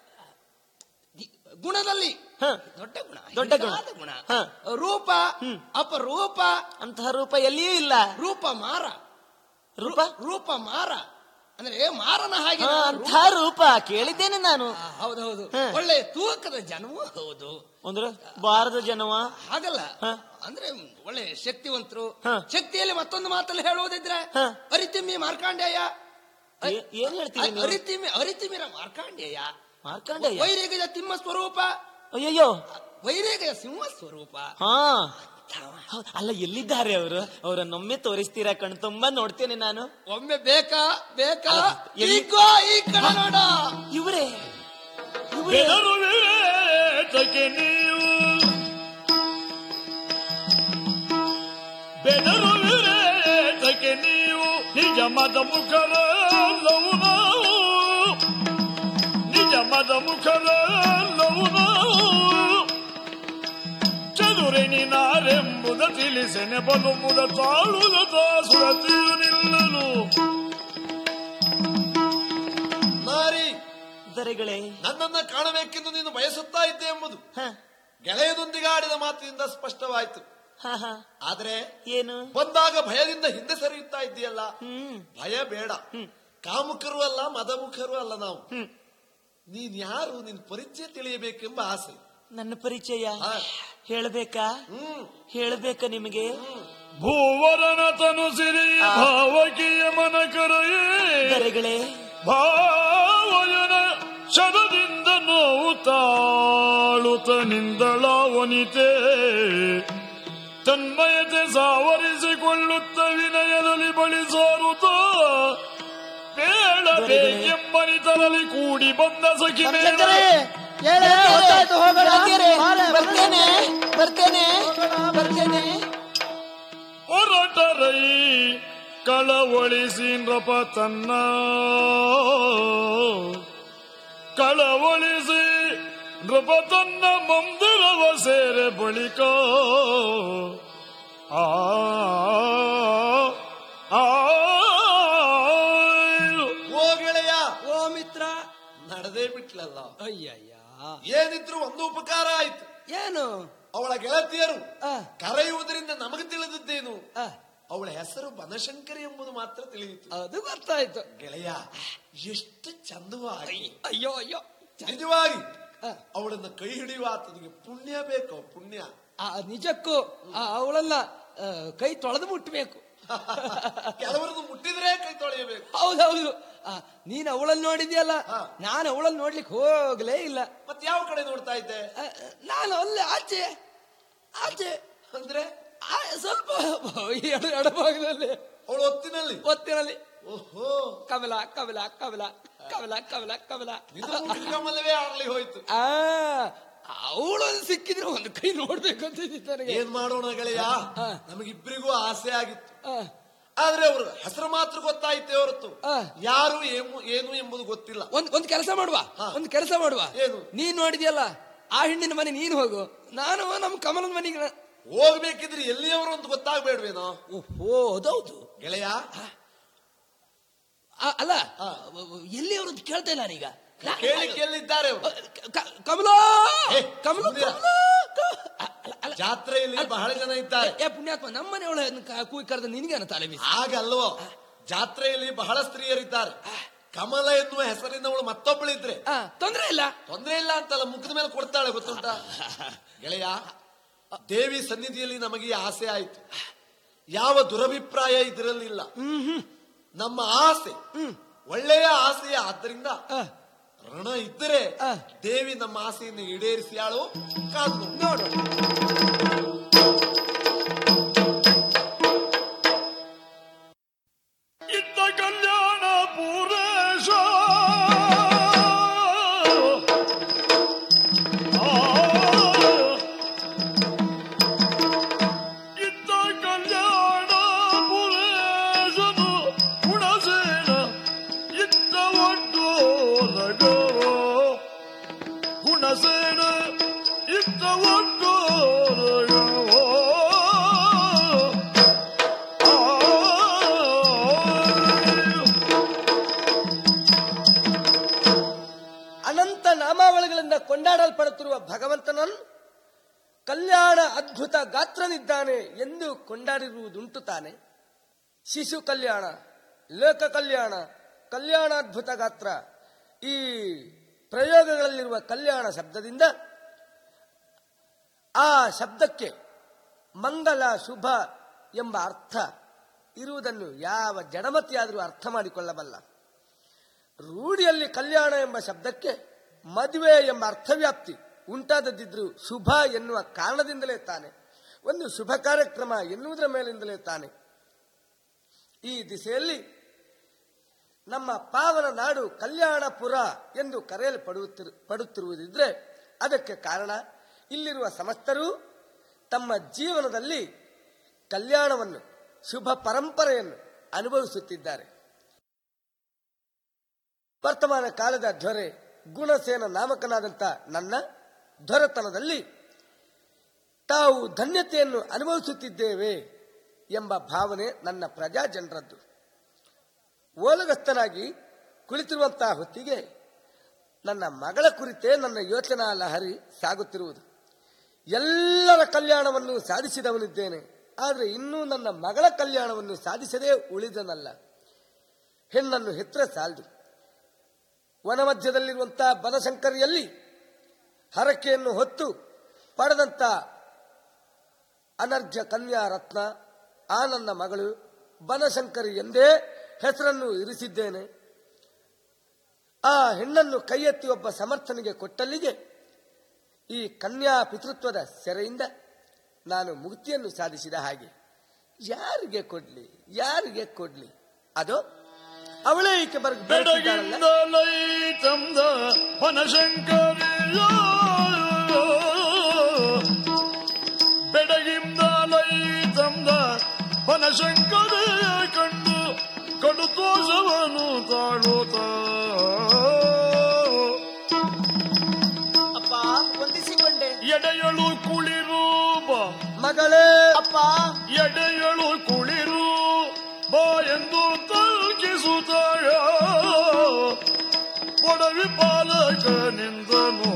ದಿ- ಗುಣದಲ್ಲಿ ಹ. ದೊಡ್ಡ ಗುಣ ದೊಡ್ಡ ಗುಣ. ಹಿರಿದಾದ ಗುಣ ಹ. ರೂಪ ಅಪರೂಪ ಅಂತಹ ರೂಪ ಎಲ್ಲಿಯೂ ಇಲ್ಲ ರೂಪ ಮಾರ ರೂಪ ರೂಪ ಮಾರ ಅಂದ್ರೆ ಮಾರನ ಹಾಗೆ ಹಾ, ನಾನು ಅಂತಹ ರೂಪ ಕೇಳಿದ್ದೇನೆ ನಾನು ಆ, ಹೌದೌದು ಹ. ಒಳ್ಳೆ ತೂಕದ ಜನವೂ ಹೌದು ಅಂದ್ರೆ ಬಾರದ ಜನವ ಹಾಗಲ್ಲ ಹ. ಅಂದ್ರೆ ಒಳ್ಳೆ ಶಕ್ತಿವಂತರು ಹ. ಶಕ್ತಿಯಲ್ಲಿ ಮತ್ತೊಂದು ಮಾತಲ್ಲಿ ಹೇಳುವುದಿದ್ರೆ ಹ. ಅರಿತಿಮ್ಮಿ ಮಾರ್ಕಾಂಡೇಯ ಏ- ಏನ್ ಹೇಳ್ತೀರಿ ನೀವು? ಅರಿತಿಮ್ಮಿ ಅರಿತಿಮಿರ ಮಾರ್ಕಾಂಡೇಯ ಮಾರ್ಕಂಡಯ್ಯ ವೈರೇಗಜ ತಿಮ್ಮ ಸ್ವರೂಪ ಅಯ್ಯಯ್ಯೋ ವೈರೇಗಜ ಸಿಂಹ ಸ್ವರೂಪ ಹಾ ಹೌದ್- ಅಲ್ಲ ಎಲ್ಲಿದ್ದಾರೆ ಅವರು ಅವರನ್ನೊಮ್ಮೆ ತೋರಿಸ್ತೀರಾ ಕಣ್ ತುಂಬಾ ನೋಡ್ತೇನೆ ನಾನು ಒಮ್ಮೆ ಬೇಕಾ ಬೇಕಾ ಅಲ್ಲ, ಎಲ್ಲಿ- ಈಗೋ ಈ ಕಡೆ ನೋಡ ಇವರೇ ಇವರೇ ಬೆದರುವಿರೇತಕ್ಕೆ ನೀವು ಮದ ಮುಖರೆಲ್ಲವೂ ನಾವು ನಿಜ ಮದ ಮುಖರೆಲ್ಲವೂ ನಾವು ಚದುರಿನಿ ನಾರೆಂಬುದ ತಿಳಿಸೆನೆ ಬಲುಬುದ ತಾಳುದ ತಾಸುರತಿಯು ನಿಲ್ಲಲು ನಾರಿ ದರೆಗಳೇ ನನ್ನನ್ನ ಕಾಣಬೇಕೆಂದು ನೀನು ಬಯಸುತ್ತಾ ಇದ್ದೆ ಎಂಬುದು ಹ, ಗೆಳೆಯದೊಂದಿಗೆ ಆಡಿದ ಮಾತಿನಿಂದ ಸ್ಪಷ್ಟವಾಯಿತು ಹ, ಹ. ಆದ್ರೆ ಏನು ಬಂದಾಗ ಭಯದಿಂದ ಹಿಂದೆ ಸರಿಯುತ್ತಾ ಇದ್ದೀಯಲ್ಲ ಹ್ಮ್ ಭಯ ಬೇಡ ಕಾಮುಕರು ಅಲ್ಲ ಮದಮುಖರು ಅಲ್ಲ ನಾವು ಹ್ಮ್. ನೀನ್ ಯಾರು ನಿನ್ ಪರಿಚಯ ತಿಳಿಯಬೇಕೆಂಬ ಆಸೆ ನನ್ನ ಪರಿಚಯ ಹಾ. ಹೇಳಬೇಕಾ ಹ್ಮ್ ಹೇಳಬೇಕಾ ನಿಮಗೆ ಭೂವರನ ತನು ಸಿರಿ ಭಾವಕಿಯ ಮನ ಕರೆಯೇ ದರೆಗಳೇ ಭಾವಯನ ಶರದಿಂದ ನೋವು ತಾಳುತ್ತ ನಿಂದಳಾವನಿತೆ ತನ್ಮಯತೆ ಸಾವರಿಸಿಕೊಳ್ಳುತ್ತ ವಿನಯದಲ್ಲಿ ಬಳಿ ಸಾರುತ್ತ ಬೇಡಬೇಕೆಂಬನಿತರಲ್ಲಿ ಕೂಡಿ ಬಂದ ಸಖಿ ಮೇಲೆ ಶಂಕರೇ, ಹೇಳೆ, ಹೊತ್ತಾಯ್ತು, ಹೋಗೋಣ. ರಾಜ್ಯರೇ, ಬಾರೆ, ಬರ್ತೇನೆ ಬರ್ತೇನೆ ಬರ್ತೇನೆ ಹೊರಟರೈ ಕಳವಳಿಸಿ ನೃಪ ತನ್ನ ಕಳವಳಿಸಿ ನೃಪ ತನ್ನ ಮಂದಿರವ ಸೇರೆ ಬಳಿಕ ಆ ಆ ಓ ಗೆಳೆಯ ಓ ಮಿತ್ರ ನಡೆದೇ ಬಿಟ್ಲಲ್ಲ ಅಯ್ಯಯ್ಯ ಏನಿದ್ರು ಒಂದು ಉಪಕಾರ ಆಯ್ತು ಏನು ಅವಳ ಗೆಳತಿಯರು ಆ, ಕರೆಯುವುದರಿಂದ ನಮಗೆ ತಿಳಿದದ್ದೇನು ಆ, ಅವಳ ಹೆಸರು ಬನಶಂಕರಿ ಎಂಬುದು ಮಾತ್ರ ತಿಳಿಯಿತು ಅದು ಗೊತ್ತಾಯ್ತು ಗೆಳೆಯ ಎಷ್ಟು ಚಂದವಾಗಿ ಅಯ್ಯೋ ಅಯ್ಯೋ ನಿಜವಾಗಿ ಆ, ಅವಳನ್ನ ಕೈ ಹಿಡಿಯುವ ಆತನಿಗೆ ಪುಣ್ಯ ಬೇಕು ಪುಣ್ಯ ಆ, ನಿಜಕ್ಕೂ ಆ, ಅವಳನ್ನ ಆ, ಕೈ ತೊಳೆದು ಮುಟ್ಬೇಕು ಕೆಲವರನ್ನು ಮುಟ್ಟಿದ್ರೆ ಕೈ ತೊಳೆಯಬೇಕು ಹೌದೌದು ಆ, ನೀನ್ ಅವಳಲ್ಲಿ ನೋಡಿದ್ಯಲ್ಲ ಹಾ. ನಾನು ಅವಳಲ್ಲಿ ನೋಡ್ಲಿಕ್ಕೆ ಹೋಗ್ಲೇ ಇಲ್ಲ ಮತ್ತೆ ಯಾವ ಕಡೆ ನೋಡ್ತಾ ಇದ್ದೆ ಆ, ನಾನು ಅಲ್ಲೇ ಆಚೆ ಆಚೆ ಅಂದ್ರೆ ಆ, ಸ್ವಲ್ಪ ಈ ಎಡ ಎಡಭಾಗದಲ್ಲಿ ಅವಳು ಹೊತ್ತಿನಲ್ಲಿ ಒತ್ತಿನಲ್ಲಿ ಓಹೋ ಕಮಲ ಕಮಲ ಕಮಲ ಕಮಲ ಕಮಲ ಕಮಲ ಇದು ಕಮಲವೇ ಆಡ್ಲಿ ಹೋಯ್ತು ಆ ಅವಳನ್ನು ಸಿಕ್ಕಿದ್ರೆ ಒಂದು ಕೈ ನೋಡ್ಬೇಕು ಅಂತ ಇದ್ದಿತ್ತು ನನಗೆ ಏನ್ ಮಾಡೋಣ ಗೆಳೆಯ ಹಾ. ನಮಗಿಬ್ಬರಿಗೂ ಆಸೆ ಆಗಿತ್ತು ಆ, ಆದ್ರೆ ಅವರು ಹೆಸರು ಮಾತ್ರ ಗೊತ್ತಾಯ್ತೇ ಹೊರತು ಆ. ಯಾರು ಏನು ಏನು ಎಂಬುದು ಗೊತ್ತಿಲ್ಲ ಒಂದ್ ಒಂದ್ ಕೆಲಸ ಮಾಡುವ ಹಾ. ಒಂದ್ ಕೆಲಸ ಮಾಡುವ ಏನು? ನೀನ್ ನೋಡಿದ್ಯಲ್ಲ ಆ ಹೆಣ್ಣಿನ ಮನೆ ನೀನು ಹೋಗು ನಾನು ನಮ್ಮ ಕಮಲನ ಮನೆಗೆ ನ- ಹೋಗ್ಬೇಕಿದ್ರೆ ಎಲ್ಲಿಯವರು ಅಂತ ಗೊತ್ತಾಗ್ಬೇಡ್ವೇನೋ ಓಹೋ ಅದೌದು ಗೆಳೆಯ ಆ, ಅಲ್ಲ ಹಾ. ಎಲ್ಲಿ ಅವರು ಅಂತ ಕೇಳ್ತಾ ಇಲ್ಲ ನಾನೀಗ ನಾ- ಕೇಳಿಕ್ಕೆ ಎಲ್ಲಿದ್ದಾರೆ ಅವ್ರು? ಕ- ಕ- ಕಮಲ ಏ, ಕಮಲ ಸುಮ್ನಿರ. ಕಮಲ ಕ- ಅ- ಅಲ್ಲ, ಅಲ್ಲ. ಜಾತ್ರೆಯಲ್ಲಿ ಬಹಳ ಜನ ಇದ್ದಾರೆ ಏ ಪುಣ್ಯಾತ್ಮ ನಮ್ಮ ಮನೆಯವಳ ಕೂಗಿ ಕರೆದ ನಿನಗೆ ತಲೆ ಬೀಸಿ ಹಾಗಲ್ವೋ ಜಾತ್ರೆಯಲ್ಲಿ ಬಹಳ ಸ್ತ್ರೀಯರಿದ್ದಾರೆ ಕಮಲ ಎನ್ನುವ ಹೆಸರಿನವಳು ಮತ್ತೊಬ್ಬಳಿದ್ರೆ ಆ, ತೊಂದ್ರೆ ಇಲ್ಲ ತೊಂದ್ರೆ ಇಲ್ಲ ಅಂತಲ್ಲ ಮುಖದ ಮೇಲೆ ಕೊಡ್ತಾಳೆ ಗೊತ್ತುಂಟಾ ಗೆಳೆಯ ದೇವಿ ಸನ್ನಿಧಿಯಲ್ಲಿ ನಮಗೆ ಈ ಆಸೆ ಆಯ್ತು ಯಾವ ದುರಭಿಪ್ರಾಯ ಇದರಲ್ಲಿಲ್ಲ ನಮ್ಮ ಆಸೆ ಒಳ್ಳೆಯ ಆಸೆಯ ಆದ್ದರಿಂದ ಆ, ರಣ ಇದ್ದರೆ ಆ. ದೇವಿ ನಮ್ಮ ಆಸೆಯನ್ನು ಈಡೇರಿಸಿಯಾಳು ಕಾದು ನೋಡು. ನೋಡು ಇದ್ದ ಕಲ್ಯಾಣ ಪೂರೇಶ ಆ, ಇದ್ದ ಕಲ್ಯಾಣ ಪುರೇಶನು ಗುಣಸೇನ ಇದ್ದ ಒಟ್ಟು ರಗವೋ ಗುಣಸೇನ ಇದ್ದ ಒಟ್ಟು ರಗವೋ ಅನಂತ ನಾಮಾವಳಿಗಳಿಂದ ಕೊಂಡಾಡಲ್ಪಡುತ್ತಿರುವ ಭಗವಂತನನ್ನು ಕಲ್ಯಾಣ ಅದ್ಭುತ ಗಾತ್ರನಿದ್ದಾನೆ ಎಂದು ಕೊಂಡಾಡಿರುವುದುಂಟು ತಾನೆ ಶಿಶು ಕಲ್ಯಾಣ ಲೋಕ ಕಲ್ಯಾಣ ಕಲ್ಯಾಣಾದ್ಭುತ ಗಾತ್ರ ಈ ಪ್ರಯೋಗಗಳಲ್ಲಿರುವ ಕಲ್ಯಾಣ ಶಬ್ದದಿಂದ ಆ ಶಬ್ದಕ್ಕೆ ಮಂಗಲ ಶುಭ ಎಂಬ ಅರ್ಥ ಇರುವುದನ್ನು ಯಾವ ಜಡಮತಿಯಾದರೂ ಅರ್ಥ ಮಾಡಿಕೊಳ್ಳಬಲ್ಲ ರೂಢಿಯಲ್ಲಿ ಕಲ್ಯಾಣ ಎಂಬ ಶಬ್ದಕ್ಕೆ ಮದುವೆ ಎಂಬ ಅರ್ಥವ್ಯಾಪ್ತಿ ಉಂಟಾದದಿದ್ರು ಶುಭ ಎನ್ನುವ ಕಾರಣದಿಂದಲೇ ತಾನೆ ಒಂದು ಶುಭ ಕಾರ್ಯಕ್ರಮ ಎನ್ನುವುದರ ಮೇಲಿಂದಲೇ ತಾನೆ ಈ ದಿಸೆಯಲ್ಲಿ ನಮ್ಮ ಪಾವನ ನಾಡು ಕಲ್ಯಾಣಪುರ ಎಂದು ಕರೆಯಲ್ಪಡುತ್ತಿರು ಪಡುತ್ತಿರುವುದಿದ್ರೆ ಅದಕ್ಕೆ ಕಾರಣ ಇಲ್ಲಿರುವ ಸಮಸ್ತರು ತಮ್ಮ ಜೀವನದಲ್ಲಿ ಕಲ್ಯಾಣವನ್ನು ಶುಭ ಪರಂಪರೆಯನ್ನು ಅನುಭವಿಸುತ್ತಿದ್ದಾರೆ ವರ್ತಮಾನ ಕಾಲದ ದೊರೆ ಗುಣಸೇನ ನಾಮಕನಾದಂಥ ನನ್ನ ದೊರೆತನದಲ್ಲಿ ತಾವು ಧನ್ಯತೆಯನ್ನು ಅನುಭವಿಸುತ್ತಿದ್ದೇವೆ ಎಂಬ ಭಾವನೆ ನನ್ನ ಪ್ರಜಾ ಜನರದ್ದು ಓಲಗಸ್ತನಾಗಿ ಕುಳಿತಿರುವಂತಹ ಹೊತ್ತಿಗೆ ನನ್ನ ಮಗಳ ಕುರಿತೇ ನನ್ನ ಯೋಚನಾ ಲಹರಿ ಸಾಗುತ್ತಿರುವುದು ಎಲ್ಲರ ಕಲ್ಯಾಣವನ್ನು ಸಾಧಿಸಿದವನಿದ್ದೇನೆ ಆದರೆ ಇನ್ನೂ ನನ್ನ ಮಗಳ ಕಲ್ಯಾಣವನ್ನು ಸಾಧಿಸದೇ ಉಳಿದನಲ್ಲ ಹೆಣ್ಣನ್ನು ಹೆತ್ತರೆ ಸಾಲದು ವನಮಧ್ಯದಲ್ಲಿರುವಂತಹ ಬನಶಂಕರಿಯಲ್ಲಿ ಹರಕೆಯನ್ನು ಹೊತ್ತು ಪಡೆದಂತ ಅನರ್ಘ್ಯ ಕನ್ಯಾ ರತ್ನ ಆ ನನ್ನ ಮಗಳು ಬನಶಂಕರಿ ಎಂದೇ ಹೆಸರನ್ನು ಇರಿಸಿದ್ದೇನೆ ಆ ಹೆಣ್ಣನ್ನು ಕೈ ಎತ್ತಿ ಒಬ್ಬ ಸಮರ್ಥನಿಗೆ ಕೊಟ್ಟಲ್ಲಿಗೆ ಈ ಕನ್ಯಾ ಪಿತೃತ್ವದ ಸೆರೆಯಿಂದ ನಾನು ಮುಕ್ತಿಯನ್ನು ಸಾಧಿಸಿದ ಹಾಗೆ ಯಾರಿಗೆ ಕೊಡ್ಲಿ ಯಾರಿಗೆ ಕೊಡ್ಲಿ ಅದು ಅವಳೇ ಈಕೆ ಬರ್ಗ ಬೆಳೆಸಿದ್ದಾಳಲ್ಲ ಬೆಡಗಿಂದಲೈ ಚಂದ ಬನಶಂಕರಿಯ ಬೆಡಗಿಂದಲೈ ಚಂದ ಬನಶಂಕರಿಯ ಕಂಡು ಕಡುತೋಷವನು ತಾಳುತ್ತ ಅಪ್ಪ ವಂದಿಸಿಕೊಂಡೆ ಎಡೆಯಳು ಕುಳಿರೂಪ ಮಗಳೇ ಅಪ್ಪ ಎಡೆಯಳು ಕುಳಿರು ಬಾ ಎಂದು ತಲ್ಕಿಸುತ್ತಾಯ ಒಡವಿ ಪಾಲಕನಿಂದನೋ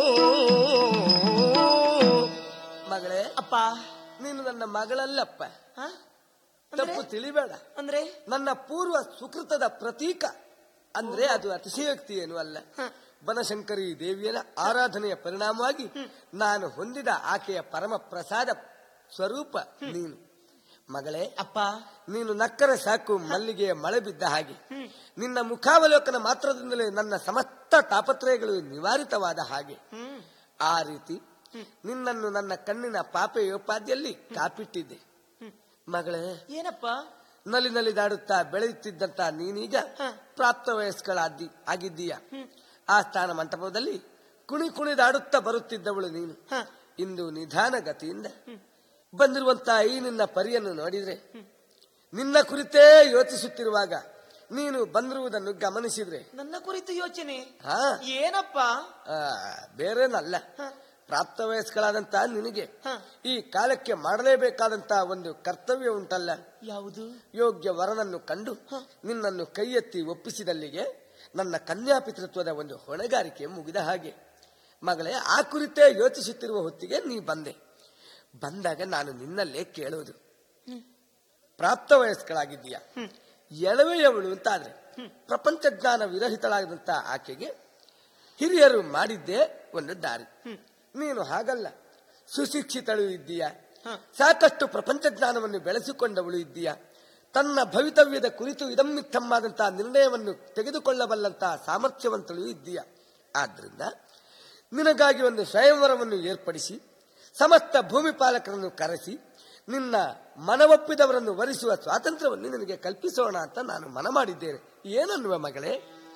ಮಗಳೇ ಅಪ್ಪ ನೀನು ನನ್ನ ಮಗಳಲ್ಲಪ್ಪ ಹ? ತಪ್ಪು ಅಂದ್ರೆ ತಿಳಿಬೇಡ ಅಂದ್ರೆ ನನ್ನ ಪೂರ್ವ ಸುಕೃತದ ಪ್ರತೀಕ ಅಂದ್ರೆ ಅದು ಅತಿಶಯೋಕ್ತಿ ಏನು ಅಲ್ಲ ಬನಶಂಕರಿ ದೇವಿಯನ ಆರಾಧನೆಯ ಪರಿಣಾಮವಾಗಿ ನಾನು ಹೊಂದಿದ ಆಕೆಯ ಪರಮ ಪ್ರಸಾದ ಸ್ವರೂಪ ನೀನು ಮಗಳೇ ಅಪ್ಪ ನೀನು ನಕ್ಕರೆ ಸಾಕು ಮಲ್ಲಿಗೆಯ ಮಳೆ ಬಿದ್ದ ಹಾಗೆ ನಿನ್ನ ಮುಖಾವಲೋಕನ ಮಾತ್ರದಿಂದಲೇ ನನ್ನ ಸಮಸ್ತ ತಾಪತ್ರಯಗಳು ನಿವಾರಿತವಾದ ಹಾಗೆ ಆ ರೀತಿ ನಿನ್ನನ್ನು ನನ್ನ ಕಣ್ಣಿನ ಪಾಪೆಯೋಪಾದಿಯಲ್ಲಿ ಕಾಪಿಟ್ಟಿದ್ದೆ ಮಗಳೇ ಏನಪ್ಪ ನಲಿ ನಲಿದಾಡುತ್ತಾ ಬೆಳೆಯುತ್ತಿದ್ದಂತ ನೀನೀಗ ಪ್ರಾಪ್ತ ವಯಸ್ಕಳಾದಿ ಆಗಿದ್ದೀಯ ಆ ಸ್ಥಾನ ಮಂಟಪದಲ್ಲಿ ಕುಣಿ ಕುಣಿದಾಡುತ್ತಾ ಬರುತ್ತಿದ್ದವಳು ನೀನು ಇಂದು ನಿಧಾನ ಗತಿಯಿಂದ ಬಂದಿರುವಂತ ಈ ನಿನ್ನ ಪರಿಯನ್ನು ನೋಡಿದ್ರೆ ನಿನ್ನ ಕುರಿತೇ ಯೋಚಿಸುತ್ತಿರುವಾಗ ನೀನು ಬಂದಿರುವುದನ್ನು ಗಮನಿಸಿದ್ರೆ ನನ್ನ ಕುರಿತು ಯೋಚನೆ ಹಾ ಏನಪ್ಪ ಆ, ಬೇರೇನಲ್ಲ ಪ್ರಾಪ್ತ ವಯಸ್ಕಳಾದಂತ ನಿನಗೆ ಈ ಕಾಲಕ್ಕೆ ಮಾಡಲೇಬೇಕಾದಂತ ಒಂದು ಕರ್ತವ್ಯ ಉಂಟಲ್ಲ ಯಾವುದು ಯೋಗ್ಯ ವರನನ್ನು ಕಂಡು ನಿನ್ನನ್ನು ಕೈ ಎತ್ತಿ ಒಪ್ಪಿಸಿದಲ್ಲಿಗೆ ನನ್ನ ಕನ್ಯಾಪಿತೃತ್ವದ ಒಂದು ಹೊಣೆಗಾರಿಕೆ ಮುಗಿದ ಹಾಗೆ ಮಗಳೇ ಆ ಕುರಿತೇ ಯೋಚಿಸುತ್ತಿರುವ ಹೊತ್ತಿಗೆ ನೀ ಬಂದೆ ಬಂದಾಗ ನಾನು ನಿನ್ನಲ್ಲೇ ಕೇಳುವುದು ಪ್ರಾಪ್ತ ವಯಸ್ಕಳಾಗಿದ್ದೀಯ ಎಳವೆಯವಳು ಅಂತಾದ್ರೆ ಪ್ರಪಂಚ ಜ್ಞಾನ ವಿರಹಿತಳಾದಂತ ಆಕೆಗೆ ಹಿರಿಯರು ಮಾಡಿದ್ದೇ ಒಂದು ದಾರಿ ನೀನು ಹಾಗಲ್ಲ ಸುಶಿಕ್ಷಿತಳು ಇದ್ದೀಯ ಸಾಕಷ್ಟು ಪ್ರಪಂಚ ಜ್ಞಾನವನ್ನು ಬೆಳೆಸಿಕೊಂಡವಳು ಇದ್ದೀಯ ತನ್ನ ಭವಿತವ್ಯದ ಕುರಿತು ಇದಮ್ಮಿತ್ತಮ್ಮಾದಂತಹ ನಿರ್ಣಯವನ್ನು ತೆಗೆದುಕೊಳ್ಳಬಲ್ಲಂತಹ ಸಾಮರ್ಥ್ಯವಂತಳು ಇದ್ದೀಯ ಆದ್ರಿಂದ ನಿನಗಾಗಿ ಒಂದು ಸ್ವಯಂವರವನ್ನು ಏರ್ಪಡಿಸಿ ಸಮಸ್ತ ಭೂಮಿ ಪಾಲಕರನ್ನು ಕರೆಸಿ ನಿನ್ನ ಮನವೊಪ್ಪಿದವರನ್ನು ವರಿಸುವ ಸ್ವಾತಂತ್ರ್ಯವನ್ನು ನಿನಗೆ ಕಲ್ಪಿಸೋಣ ಅಂತ ನಾನು ಮನ ಮಾಡಿದ್ದೇನೆ ಏನನ್ನುವ ಮಗಳೇ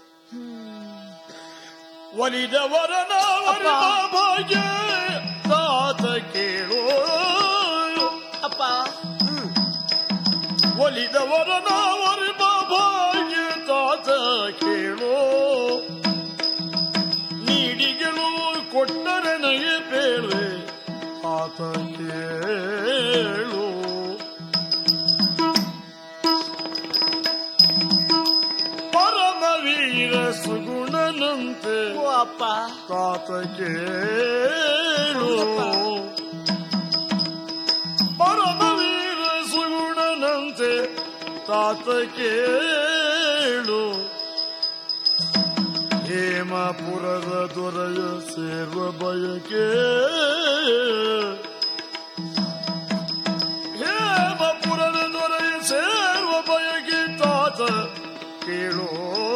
ಒಲಿದವರನ ಭಾಗ್ಯ ತಾತ ಕೇಳೋ ಅಪ್ಪ ಒಲಿದವರನ ಭಾಗ್ಯ ತಾತ ಕೇಳೋ ನೀಡಿ ಗೆಲುವು ಕೊಟ್ಟರೆ ನಗೆ ಬೇಳೆ ಆತ ಕೇಳು ಪರಮವೀರ ಸುಗುಣನಂತೆ ಓ ಅಪ್ಪ ತಾತ ಕೇಳು ಪರಮವೀರ ಸುಗುಣನಂತೆ ತಾತ ಕೇಳು ಹೇಮಪುರದ ದೊರೆಯ ಸೇರುವ ಬಯಕೆ ಹೇಮಪುರದ ದೊರೆಯ ಸೇರುವ ಬಯಕೆ ತಾತ ಕೇಳೋ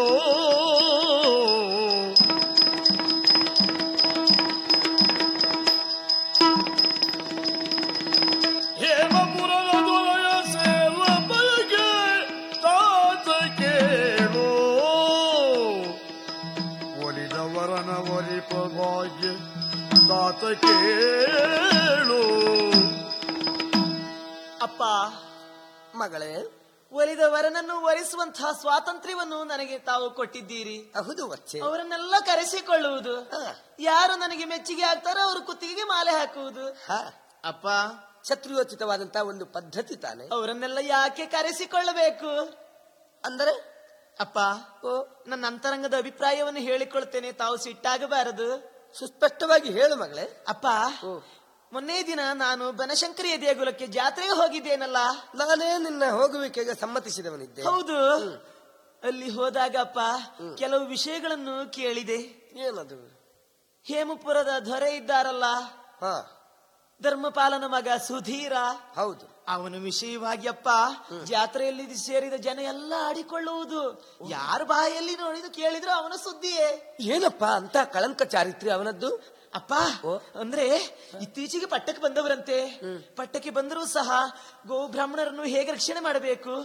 ಹೇಮಪುರದ ದೊರೆಯ ಸೇರುವ ಬಯಕೆ ತಾತ ಕೇಳೋ ಒಲಿದವರನ ಒಲಿಪ ಭಾಗ್ಯ ತಾತ ಕೇಳು ಅಪ್ಪ ಮಗಳೇ ಒಲಿದ ವರನನ್ನು ವರಿಸುವಂತಹ ಸ್ವಾತಂತ್ರ್ಯವನ್ನು ನನಗೆ ತಾವು ಕೊಟ್ಟಿದ್ದೀರಿ ಹೌದು ವಚ್ಚೆ ಅವರನ್ನೆಲ್ಲ ಕರೆಸಿಕೊಳ್ಳುವುದು ಹಾ. ಯಾರು ನನಗೆ ಮೆಚ್ಚುಗೆ ಆಗ್ತಾರೋ ಅವ್ರ ಕುತ್ತಿಗೆಗೆ ಮಾಲೆ ಹಾಕುವುದು ಹಾ ಅಪ್ಪ ಶತ್ರುಯೋಚಿತವಾದಂತಹ ಒಂದು ಪದ್ಧತಿ ತಾನೆ ಅವರನ್ನೆಲ್ಲ ಯಾಕೆ ಕರೆಸಿಕೊಳ್ಳಬೇಕು ಅಂದರೆ ಅಪ್ಪ ನನ್ನ ಅಂತರಂಗದ ಅಭಿಪ್ರಾಯವನ್ನು ಹೇಳಿಕೊಳ್ತೇನೆ ತಾವು ಸಿಟ್ಟಾಗಬಾರದು ಸುಸ್ಪಷ್ಟವಾಗಿ ಹೇಳು ಮಗಳೇ ಅಪ್ಪ ಮೊನ್ನೆ ದಿನ ನಾನು ಬನಶಂಕರಿಯ ದೇಗುಲಕ್ಕೆ ಜಾತ್ರೆಗೆ ಹೋಗಿದ್ದೇನಲ್ಲ ನಾನೇ ನಿನ್ನ ಹೋಗುವಿಕೆಗೆ ಸಮ್ಮತಿಸಿದವನಿದ್ದೆ ಹೌದು ಅಲ್ಲಿ ಹೋದಾಗ ಅಪ್ಪ ಕೆಲವು ವಿಷಯಗಳನ್ನು ಕೇಳಿದೆ ಏನದು ಹೇಮಪುರದ ದೊರೆ ಇದ್ದಾರಲ್ಲ ಹಾ ಧರ್ಮಪಾಲನ ಮಗ ಸುಧೀರ ಹೌದು ಅವನ ವಿಷಯವಾಗಿ ಅಪ್ಪ ಜಾತ್ರೆಯಲ್ಲಿ ಸೇರಿದ ಜನ ಎಲ್ಲ ಆಡಿಕೊಳ್ಳುವುದು ಯಾರ ಬಾಯಲ್ಲಿ ನೋಡಿದು ಕೇಳಿದ್ರು ಅವನ ಸುದ್ದಿಯೇ ಏನಪ್ಪಾ ಅಂತ ಕಳಂಕ ಚಾರಿತ್ರ್ಯ ಅವನದ್ದು ಅಪ್ಪ ಅಂದ್ರೆ ಇತ್ತೀಚೆಗೆ ಪಟ್ಟಕ್ಕೆ ಬಂದವರಂತೆ ಪಟ್ಟಕ್ಕೆ ಬಂದರೂ ಸಹ ಗೋ ಬ್ರಾಹ್ಮಣರನ್ನು ಹೇಗೆ ರಕ್ಷಣೆ ಮಾಡಬೇಕು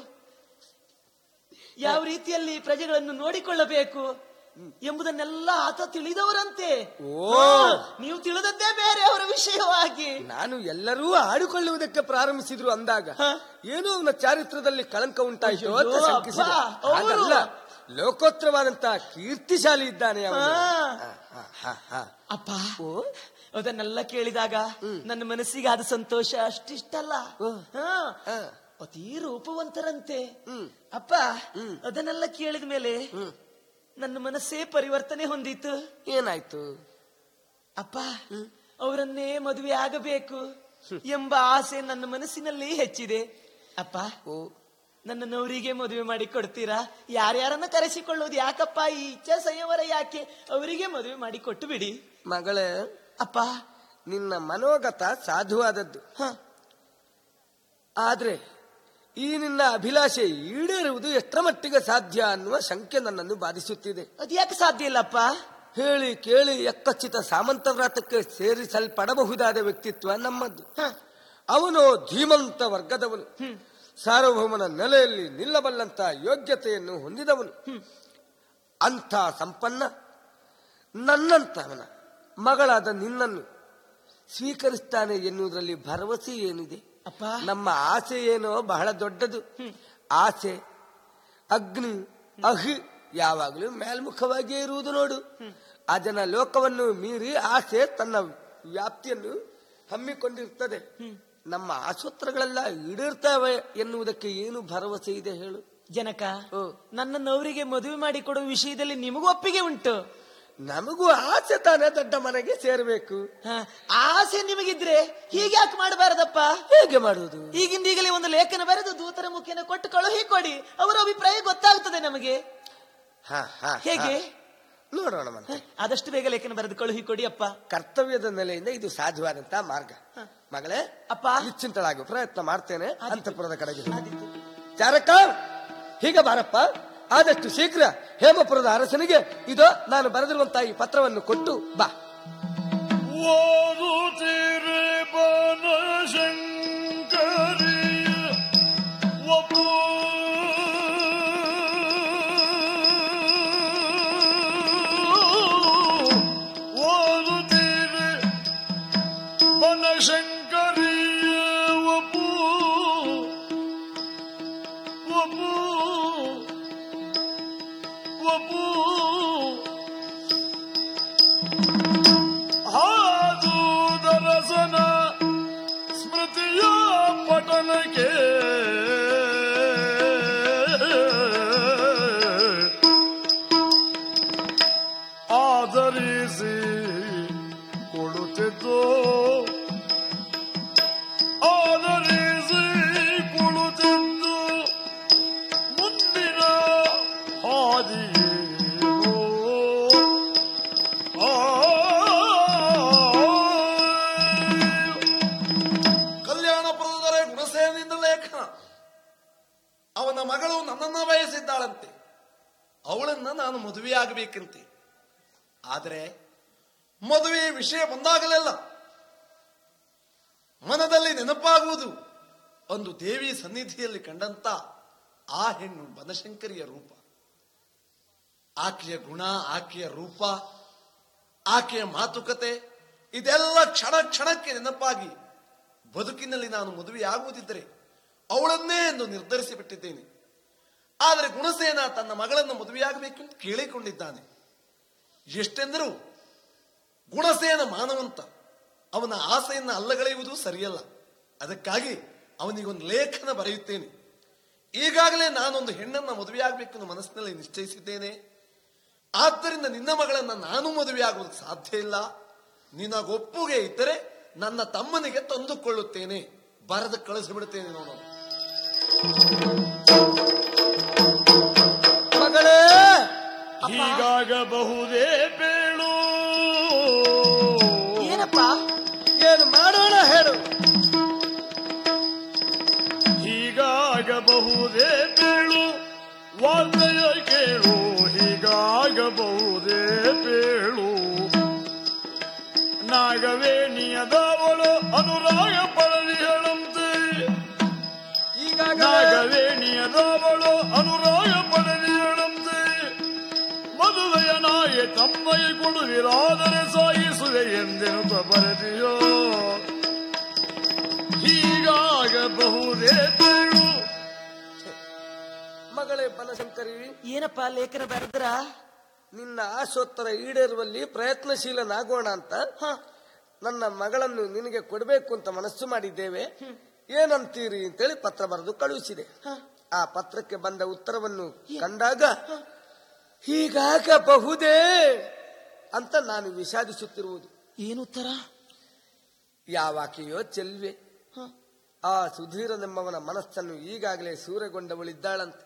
ಯಾವ ರೀತಿಯಲ್ಲಿ ಪ್ರಜೆಗಳನ್ನು ನೋಡಿಕೊಳ್ಳಬೇಕು ಎಂಬುದನ್ನೆಲ್ಲ ಆತ ತಿಳಿದವರಂತೆ ಓ. ಹಾ, ನೀವು ತಿಳಿದದ್ದೇ ಬೇರೆ ಅವರ ವಿಷಯವಾಗಿ ನಾನು ಎಲ್ಲರೂ ಆಡಿಕೊಳ್ಳುವುದಕ್ಕೆ ಪ್ರಾರಂಭಿಸಿದ್ರು ಅಂದಾಗ ಏನೋ ಅವನ ಚಾರಿತ್ರದಲ್ಲಿ ಕಳಂಕ ಉಂಟಾಯಿತು ಅಂತ ಅಯ್ಯೋ, ಶಂಕಿಸಿದೆ ಅಪ್ಪ, ಅವರು. ಹಾಗಲ್ಲ ಲೋಕೋತ್ತರವಾದಂತಹ ಕೀರ್ತಿಶಾಲಿ ಇದ್ದಾನೆ ಅವನು ಹಾ. ಹಾ, ಹಾ, ಹಾ, ಹಾ. ಅಪ್ಪ ಅದನ್ನೆಲ್ಲ ಕೇಳಿದಾಗ ನನ್ನ ಮನಸ್ಸಿಗೆ ಆದ ಸಂತೋಷ ಅಷ್ಟಿಷ್ಟಲ್ಲ ಹಾ. ಹಾ. ಅತೀ ರೂಪವಂತರಂತೆ ಅಪ್ಪ ಅದನ್ನೆಲ್ಲ ಕೇಳಿದ ಮೇಲೆ ನನ್ನ ಮನಸ್ಸೇ ಪರಿವರ್ತನೆ ಹೊಂದಿತು ಏನಾಯ್ತು ಅಪ್ಪ ಅವರನ್ನೇ ಮದುವೆ ಆಗಬೇಕು ಎಂಬ ಆಸೆ ನನ್ನ ಮನಸ್ಸಿನಲ್ಲಿ ಹೆಚ್ಚಿದೆ ಅಪ್ಪ ಓ ನನ್ನ ನವರಿಗೆ ಮದುವೆ ಮಾಡಿ ಕೊಡ್ತೀರಾ ಯಾರ್ಯಾರನ್ನ ಕರೆಸಿಕೊಳ್ಳುವುದು ಯಾಕಪ್ಪ ಈ ಇಚ್ಛಾ ಸಂಯವರ ಯಾಕೆ ಅವರಿಗೆ ಮದುವೆ ಮಾಡಿ ಕೊಟ್ಟು ಬಿಡಿ ಮಗಳೇ ಅಪ್ಪ ನಿನ್ನ ಮನೋಗತ ಸಾಧುವಾದದ್ದು ಹ ಆದ್ರೆ ಈ ನಿನ್ನ ಅಭಿಲಾಷೆ ಈಡೇರುವುದು ಎಷ್ಟರ ಮಟ್ಟಿಗೆ ಸಾಧ್ಯ ಅನ್ನುವ ಶಂಕೆ ನನ್ನನ್ನು ಬಾಧಿಸುತ್ತಿದೆ ಅದ್ಯಾಕೆ ಸಾಧ್ಯ ಇಲ್ಲಪ್ಪ ಹೇಳಿ ಕೇಳಿ ಎಕ್ಕಚ್ಚಿತ ಸಾಮಂತ ವ್ರಾತಕ್ಕೆ ಸೇರಿಸಲ್ಪಡಬಹುದಾದ ವ್ಯಕ್ತಿತ್ವ ನಮ್ಮದ್ದು ಅವನು ಧೀಮಂತ ವರ್ಗದವನು ಸಾರ್ವಭೌಮನ ನೆಲೆಯಲ್ಲಿ ನಿಲ್ಲಬಲ್ಲಂತ ಯೋಗ್ಯತೆಯನ್ನು ಹೊಂದಿದವನು ಅಂಥ ಸಂಪನ್ನ ನನ್ನಂತವನ ಮಗಳಾದ ನಿನ್ನನ್ನು ಸ್ವೀಕರಿಸ್ತಾನೆ ಎನ್ನುವುದರಲ್ಲಿ ಭರವಸೆ ಏನಿದೆ ಅಪ್ಪ ನಮ್ಮ ಆಸೆ ಏನೋ ಬಹಳ ದೊಡ್ಡದು ಆಸೆ ಅಗ್ನಿ ಅಹಿ ಯಾವಾಗಲೂ ಮೇಲ್ಮುಖವಾಗಿಯೇ ಇರುವುದು ನೋಡು ಅದನ್ನ ಲೋಕವನ್ನು ಮೀರಿ ಆಸೆ ತನ್ನ ವ್ಯಾಪ್ತಿಯನ್ನು ಹಮ್ಮಿಕೊಂಡಿರ್ತದೆ ನಮ್ಮ ಆಸೂತ್ರಗಳೆಲ್ಲ ಈಡೇರ್ತವೆ ಎನ್ನುವುದಕ್ಕೆ ಏನು ಭರವಸೆ ಇದೆ ಹೇಳು ಜನಕ ಓ. ನನ್ನ ನವರಿಗೆ ಮದುವೆ ಮಾಡಿ ಕೊಡುವ ವಿಷಯದಲ್ಲಿ ನಿಮಗೂ ಒಪ್ಪಿಗೆ ಉಂಟು ನಮಗೂ ಆಸೆ ತಾನೇ ದೊಡ್ಡ ಮನೆಗೆ ಸೇರಬೇಕು ಹ, ಆಸೆ ನಿಮಗಿದ್ರೆ ಹೀಗೆ ಯಾಕೆ ಮಾಡಬಾರದಪ್ಪ ಹೇಗೆ ಮಾಡುವುದು ಈಗಿಂದೀಗಲೇ ಒಂದು ಲೇಖನ ಬರೆದು ದೂತರ ಮುಖೇನ ಕೊಟ್ಟು ಕಳುಹಿ ಕೊಡಿ ಅವರ ಅಭಿಪ್ರಾಯ ಗೊತ್ತಾಗ್ತದೆ ನಮಗೆ ಹಾ, ಹಾ, ಹೇಗೆ ಹಾ. ನೋಡೋಣ ಮತ್ತೆ ಆದಷ್ಟು ಬೇಗ ಲೇಖನ ಬರೆದು ಕಳುಹಿ ಕೊಡಿ ಅಪ್ಪ ಕರ್ತವ್ಯದ ನೆಲೆಯಿಂದ ಇದು ಸಾಧ್ಯವಾದಂತಹ ಮಾರ್ಗ ಮಗಳೇ ಅಪ್ಪ. ನಿಶ್ಚಿಂತಳಾಗು ಪ್ರಯತ್ನ ಮಾಡ್ತೇನೆ ಅಂತಪುರದ ಕಡೆಗೆ ಚಾರಕ ಹೀಗೆ ಬಾರಪ್ಪ ಆದಷ್ಟು ಶೀಘ್ರ ಹೇಮಪುರದ ಅರಸನಿಗೆ ಇದು ನಾನು ಬರೆದಿರುವಂತಹ ಈ ಪತ್ರವನ್ನು ಕೊಟ್ಟು ಬಾ ಓದುತ್ತಿರೆ ಬನಶಂಕರಿಯ ಒಬ್ಬು ಓದುತ್ತಿರೆ ಬನಶಂಕರಿಯ ಒಬ್ಬು ಒಬ್ಬು ಒಬ್ಬು ಹಾದುದರಸನ ಸ್ಮೃತಿಯ ಪಠನಕ್ಕೆ ಆಧರಿಸಿ ಕೊಡುತ್ತಿದ್ದು ಆಧರಿಸಿ ಕೊಡುತ್ತಿದ್ದು ಮುಂದಿನ ಹಾದಿಯೇನೋ ಕಲ್ಯಾಣಪುರದೊರೆ ಗುಣಸೇನಿಂದ ಲೇಖನ ಅವನ ಮಗಳು ನನ್ನನ್ನ ಬಯಸಿದ್ದಾಳಂತೆ ಅವಳನ್ನ ನಾನು ಮದುವೆಯಾಗಬೇಕಂತೆ ಆದರೆ ಮದುವೆ ವಿಷಯ ಬಂದಾಗಲೆಲ್ಲ ಮನದಲ್ಲಿ ನೆನಪಾಗುವುದು ಒಂದು ದೇವಿ ಸನ್ನಿಧಿಯಲ್ಲಿ ಕಂಡಂತ ಆ ಹೆಣ್ಣು ಬನಶಂಕರಿಯ ರೂಪ ಆಕೆಯ ಗುಣ ಆಕೆಯ ರೂಪ ಆಕೆಯ ಮಾತುಕತೆ ಇದೆಲ್ಲ ಕ್ಷಣ ಕ್ಷಣಕ್ಕೆ ನೆನಪಾಗಿ ಬದುಕಿನಲ್ಲಿ ನಾನು ಮದುವೆಯಾಗುವುದಿದ್ದರೆ ಅವಳನ್ನೇ ಎಂದು ನಿರ್ಧರಿಸಿ ಬಿಟ್ಟಿದ್ದೇನೆ ಆದರೆ ಗುಣಸೇನ ತನ್ನ ಮಗಳನ್ನು ಮದುವೆಯಾಗಬೇಕು ಅಂತ ಕೇಳಿಕೊಂಡಿದ್ದಾನೆ ಎಷ್ಟೆಂದರೂ ಗುಣಸೇನ ಮಾನವಂತ ಅವನ ಆಸೆಯನ್ನು ಅಲ್ಲಗಳೆಯುವುದು ಸರಿಯಲ್ಲ ಅದಕ್ಕಾಗಿ ಅವನಿಗೊಂದು ಲೇಖನ ಬರೆಯುತ್ತೇನೆ ಈಗಾಗಲೇ ನಾನೊಂದು ಹೆಣ್ಣನ್ನ ಮದುವೆಯಾಗಬೇಕೆಂದು ಮನಸ್ಸಿನಲ್ಲಿ ನಿಶ್ಚಯಿಸಿದ್ದೇನೆ ಆದ್ದರಿಂದ ನಿನ್ನ ಮಗಳನ್ನ ನಾನು ಮದುವೆಯಾಗುವುದಕ್ಕೆ ಸಾಧ್ಯ ಇಲ್ಲ ನಿನಗೊಪ್ಪುಗೆ ಇದ್ದರೆ ನನ್ನ ತಮ್ಮನಿಗೆ ತಂದುಕೊಳ್ಳುತ್ತೇನೆ ಬರೆದು ಕಳಿಸಿಬಿಡುತ್ತೇನೆ ನೋಡು ಮಗಳೇ ಹೀಗಾಗಬಹುದೇ ಬೇಳು ಏನಪ್ಪ ಏನು ಮಾಡೋಣ ಹೇಳು ಹೀಗಾಗಬಹುದೇ ಬೇಳು ವಾರ್ತೆಯ ಕೇಳು ಹೀಗಾಗಬಹುದೇ ಬೇಳು ನಾಗವೇಣಿಯದವಳು ಅನುರಾಗ ಪಡೆದಿಗಳಂತೆ ಈಗಾಗಲೇ ನಾಗವೇಣಿಯದವಳು ಅನುರಾಗ ಪಡೆದಿಗಳಂತೆ ಮದುವೆಯ ನಾಯಿ ತಮ್ಮಯ್ಯ ಕೊಡುವಿರಾದರೆ ಸಾಗಿಸುವೆ ಎಂದೆನುತ ಬರೆದಿಯೋ ಹೀಗಾಗಬಹುದೇ ಬೇಳು ಮಗಳೇ ಬನಶಂಕರಿ ಏನಪ್ಪ ಲೇಖನ ಬರೆದ್ರ ನಿನ್ನ ಆಶೋತ್ತರ ಈಡೇರುವಲ್ಲಿ ಪ್ರಯತ್ನಶೀಲನಾಗೋಣ ಅಂತ ನನ್ನ ಮಗಳನ್ನು ನಿನಗೆ ಕೊಡಬೇಕು ಅಂತ ಮನಸ್ಸು ಮಾಡಿದ್ದೇವೆ ಏನಂತೀರಿ ಅಂತೇಳಿ ಪತ್ರ ಬರೆದು ಕಳುಹಿಸಿದೆ ಆ ಪತ್ರಕ್ಕೆ ಬಂದ ಉತ್ತರವನ್ನು ಕಂಡಾಗ ಹೀಗಾಗಬಹುದೇ ಅಂತ ನಾನು ವಿಷಾದಿಸುತ್ತಿರುವುದು ಏನು ಉತ್ತರ ಯಾವಾಕೆಯೋ ಚೆಲ್ವೆ ಆ ಸುಧೀರನೆಂಬವನ ಮನಸ್ಸನ್ನು ಈಗಾಗಲೇ ಸೂರೆಗೊಂಡವಳಿದ್ದಾಳಂತೆ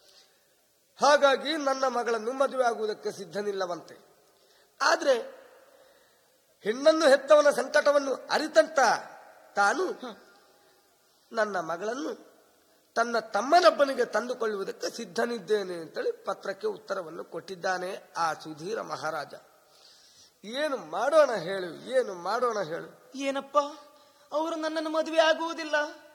ಹಾಗಾಗಿ ನನ್ನ ಮಗಳನ್ನು ಮದುವೆ ಆಗುವುದಕ್ಕೆ ಸಿದ್ಧನಿಲ್ಲವಂತೆ ಆದ್ರೆ ಹೆಣ್ಣನ್ನು ಹೆತ್ತವನ ಸಂಕಟವನ್ನು ಅರಿತಂತ ತಾನು ನನ್ನ ಮಗಳನ್ನು ತನ್ನ ತಮ್ಮನೊಬ್ಬನಿಗೆ ತಂದುಕೊಳ್ಳುವುದಕ್ಕೆ ಸಿದ್ಧನಿದ್ದೇನೆ ಅಂತೇಳಿ ಪತ್ರಕ್ಕೆ ಉತ್ತರವನ್ನು ಕೊಟ್ಟಿದ್ದಾನೆ ಆ ಸುಧೀರ ಮಹಾರಾಜ ಏನು ಮಾಡೋಣ ಹೇಳು ಏನು ಮಾಡೋಣ ಹೇಳು ಏನಪ್ಪ ಅವರು ನನ್ನನ್ನು ಮದುವೆ ಆಗುವುದಿಲ್ಲ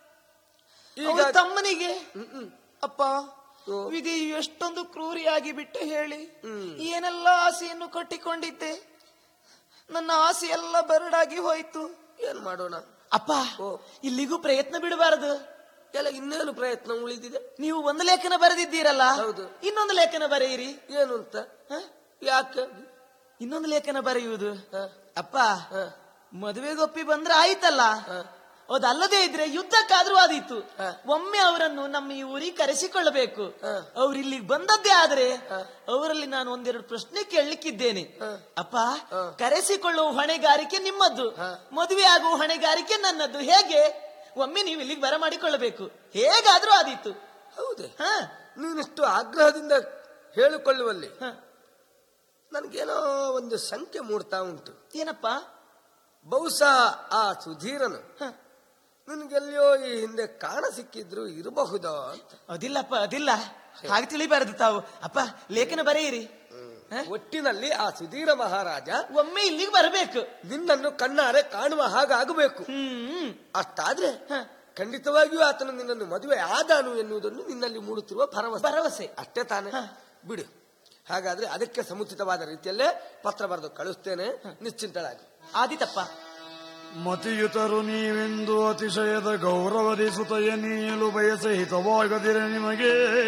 ಈಗ ಅವ್ರ ತಮ್ಮನಿಗೆ ಅಪ್ಪ ಓ. ವಿಧಿ ಎಷ್ಟೊಂದು ಕ್ರೂರಿಯಾಗಿ ಬಿಟ್ಟು ಹೇಳಿ ಏನೆಲ್ಲ ಆಸೆಯನ್ನು ಕಟ್ಟಿಕೊಂಡಿದ್ದೆ ನನ್ನ ಆಸೆ ಎಲ್ಲ ಬರಡಾಗಿ ಹೋಯ್ತು ಏನ್ ಮಾಡೋಣ ಅಪ್ಪ ಓ. ಇಲ್ಲಿಗೂ ಪ್ರಯತ್ನ ಬಿಡಬಾರದು ಎಲ್ಲ ಇನ್ನೇನು ಪ್ರಯತ್ನ ಉಳಿದಿದೆ ನೀವು ಒಂದು ಲೇಖನ ಬರೆದಿದ್ದೀರಲ್ಲ ಹೌದು. ಇನ್ನೊಂದು ಲೇಖನ ಬರೆಯಿರಿ ಏನು ಅಂತ ಹ? ಯಾಕೆ ಇನ್ನೊಂದು ಲೇಖನ ಬರೆಯುವುದು ಹ? ಅಪ್ಪ ಹ? ಮದುವೆಗೊಪ್ಪಿ ಬಂದ್ರೆ ಆಯ್ತಲ್ಲ ಅದಲ್ಲದೆ ಇದ್ರೆ ಯುದ್ಧಕ್ಕಾದ್ರೂ ಆದೀತು ಹ. ಒಮ್ಮೆ ಅವರನ್ನು ನಮ್ಮ ಈ ಊರಿಗೆ ಕರೆಸಿಕೊಳ್ಳಬೇಕು ಹ. ಅವ್ರು ಇಲ್ಲಿಗೆ ಬಂದದ್ದೇ ಆದ್ರೆ ಅವರಲ್ಲಿ ನಾನು ಒಂದೆರಡು ಪ್ರಶ್ನೆ ಕೇಳಲಿಕ್ಕಿದ್ದೇನೆ ಅಪ್ಪ ಕರೆಸಿಕೊಳ್ಳುವ ಹೊಣೆಗಾರಿಕೆ ನಿಮ್ಮದ್ದು ಮದುವೆ ಆಗುವ ಹೊಣೆಗಾರಿಕೆ ನನ್ನದ್ದು ಹೇಗೆ ಒಮ್ಮೆ ನೀವು ಇಲ್ಲಿಗೆ ಬರಮಾಡಿಕೊಳ್ಳಬೇಕು ಹೇಗಾದ್ರೂ ಆದೀತು ಹೌದೇ ಹ ನೀನಿಷ್ಟು ಆಗ್ರಹದಿಂದ ಹೇಳಿಕೊಳ್ಳುವಲ್ಲಿ ಹ. ನನಗೇನೋ ಒಂದು ಸಂಖ್ಯೆ ಮೂಡ್ತಾ ಉಂಟು ಏನಪ್ಪ ಬಹುಶಃ ಆ ಸುಧೀರನು ನಿನಗೆಲ್ಲಿಯೋ ಈ ಹಿಂದೆ ಕಾಣ ಸಿಕ್ಕಿದ್ರು ಇರಬಹುದೋ ಅಂತ ಅದಿಲ್ಲಪ್ಪ ಅದಿಲ್ಲ ಹಾಗೆ ತಿಳಿಬಾರದು ತಾವು ಅಪ್ಪ ಲೇಖನ ಬರೆಯಿರಿ ಹ? ಒಟ್ಟಿನಲ್ಲಿ ಆ ಸುಧೀರ ಮಹಾರಾಜ ಒಮ್ಮೆ ಇಲ್ಲಿಗೆ ಬರಬೇಕು ನಿನ್ನನ್ನು ಕಣ್ಣಾರೆ ಕಾಣುವ ಹಾಗಾಗಬೇಕು ಹ್ಮ್ ಅಷ್ಟಾದ್ರೆ ಹ. ಖಂಡಿತವಾಗಿಯೂ ಆತನು ನಿನ್ನನ್ನು ಮದುವೆ ಆದಾನು ಎನ್ನುವುದನ್ನು ನಿನ್ನಲ್ಲಿ ಮೂಡುತ್ತಿರುವ ಭರವಸೆ ಭರವಸೆ ಅಷ್ಟೇ ತಾನೆ ಬಿಡು ಹಾಗಾದ್ರೆ ಅದಕ್ಕೆ ಸಮುಚಿತವಾದ ರೀತಿಯಲ್ಲೇ ಪತ್ರ ಬರೆದು ಕಳಿಸ್ತೇನೆ ನಿಶ್ಚಿಂತಳಾಗಿ ಆದಿತಪ್ಪ ಮತಿಯುತರು ನೀವೆಂದು ಅತಿಶಯದ ಗೌರವದಿ ಸುತಯ ನೀಯಲು ಬಯಸ ಹಿತವಾಗದಿರೆ ನಿಮಗೆ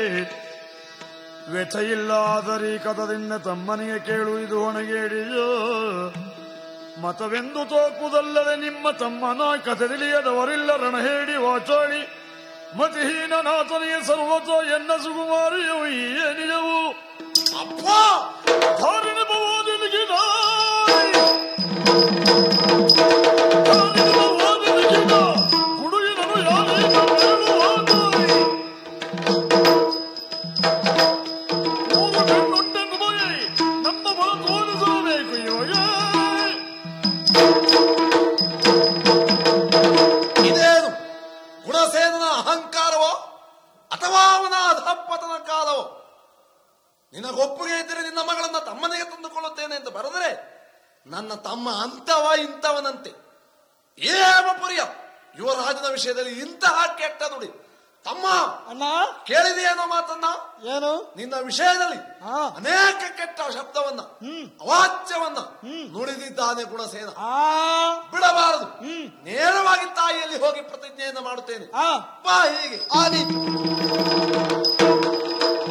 ವ್ಯಥೆಯಿಲ್ಲಾದರಿ ಕಥದಿಂದ ತಮ್ಮನಿಗೆ ಕೇಳು ಇದು ಹೊಣಗೇಡಿಯೋ ಮತವೆಂದು ತೋಕುದಲ್ಲದೆ ನಿಮ್ಮ ತಮ್ಮನ ಕಥೆ ತಿಳಿಯದವರಿಲ್ಲ ರಣಹೇಡಿ ವಾಚಾಳಿ ಮತಿಹೀನನಾಥನಿಗೆ ಸರ್ವತ ಎನ್ನ ಸುಕುಮಾರಿಯು ಈ ನಿಜವು ಅಪ್ಪ ಧಾರಿಣ ಭವಾನಿಗೆ ಗುಡುಗಿನನು ಯಾರೇನ ಬೇಡುವಾದಾಯಿ ಮೂರು ಬೆನ್ನುಂಡೆನ್ನು ಬಗೆ ನಮ್ಮ ಬಲ ತೋರಿಸಬೇಕು ಇವಾಗ ಇದೇನು ಗುಣಸೇನನ ಅಹಂಕಾರವೋ ಅಥವಾ ಅವನ ಅಧಪತನ ಕಾಲವೋ ನಿನಗೊಪ್ಪಿಗೆ ಇದ್ದರೆ ನಿನ್ನ ಮಗಳನ್ನ ತಮ್ಮನಿಗೆ ತಂದುಕೊಳ್ಳುತ್ತೇನೆ ಅಂತ ಬರೆದರೆ ನನ್ನ ತಮ್ಮ ಅಂತವ ಇಂಥವನಂತೆ ಏವ ಪುರಿಯ ಯುವರಾಜನ ವಿಷಯದಲ್ಲಿ ಇಂತಹ ಕೆಟ್ಟ ನುಡಿ ತಮ್ಮ ಅಣ್ಣ ಕೇಳಿದೆಯೇನೋ ಮಾತನ್ನ ಏನು ನಿನ್ನ ವಿಷಯದಲ್ಲಿ ಹಾ. ಅನೇಕ ಕೆಟ್ಟ ಶಬ್ದವನ್ನ ಅವಾಚ್ಯವನ್ನ ನುಡಿದಿದ್ದಾನೆ ಗುಣಸೇನ ಆ ಬಿಡಬಾರದು ನೇರವಾಗಿ ತಾಯಿಯಲ್ಲಿ ಹೋಗಿ ಪ್ರತಿಜ್ಞೆಯನ್ನು ಮಾಡುತ್ತೇನೆ ಆ ಬಾ ಹೀಗೆ ಆದೀತು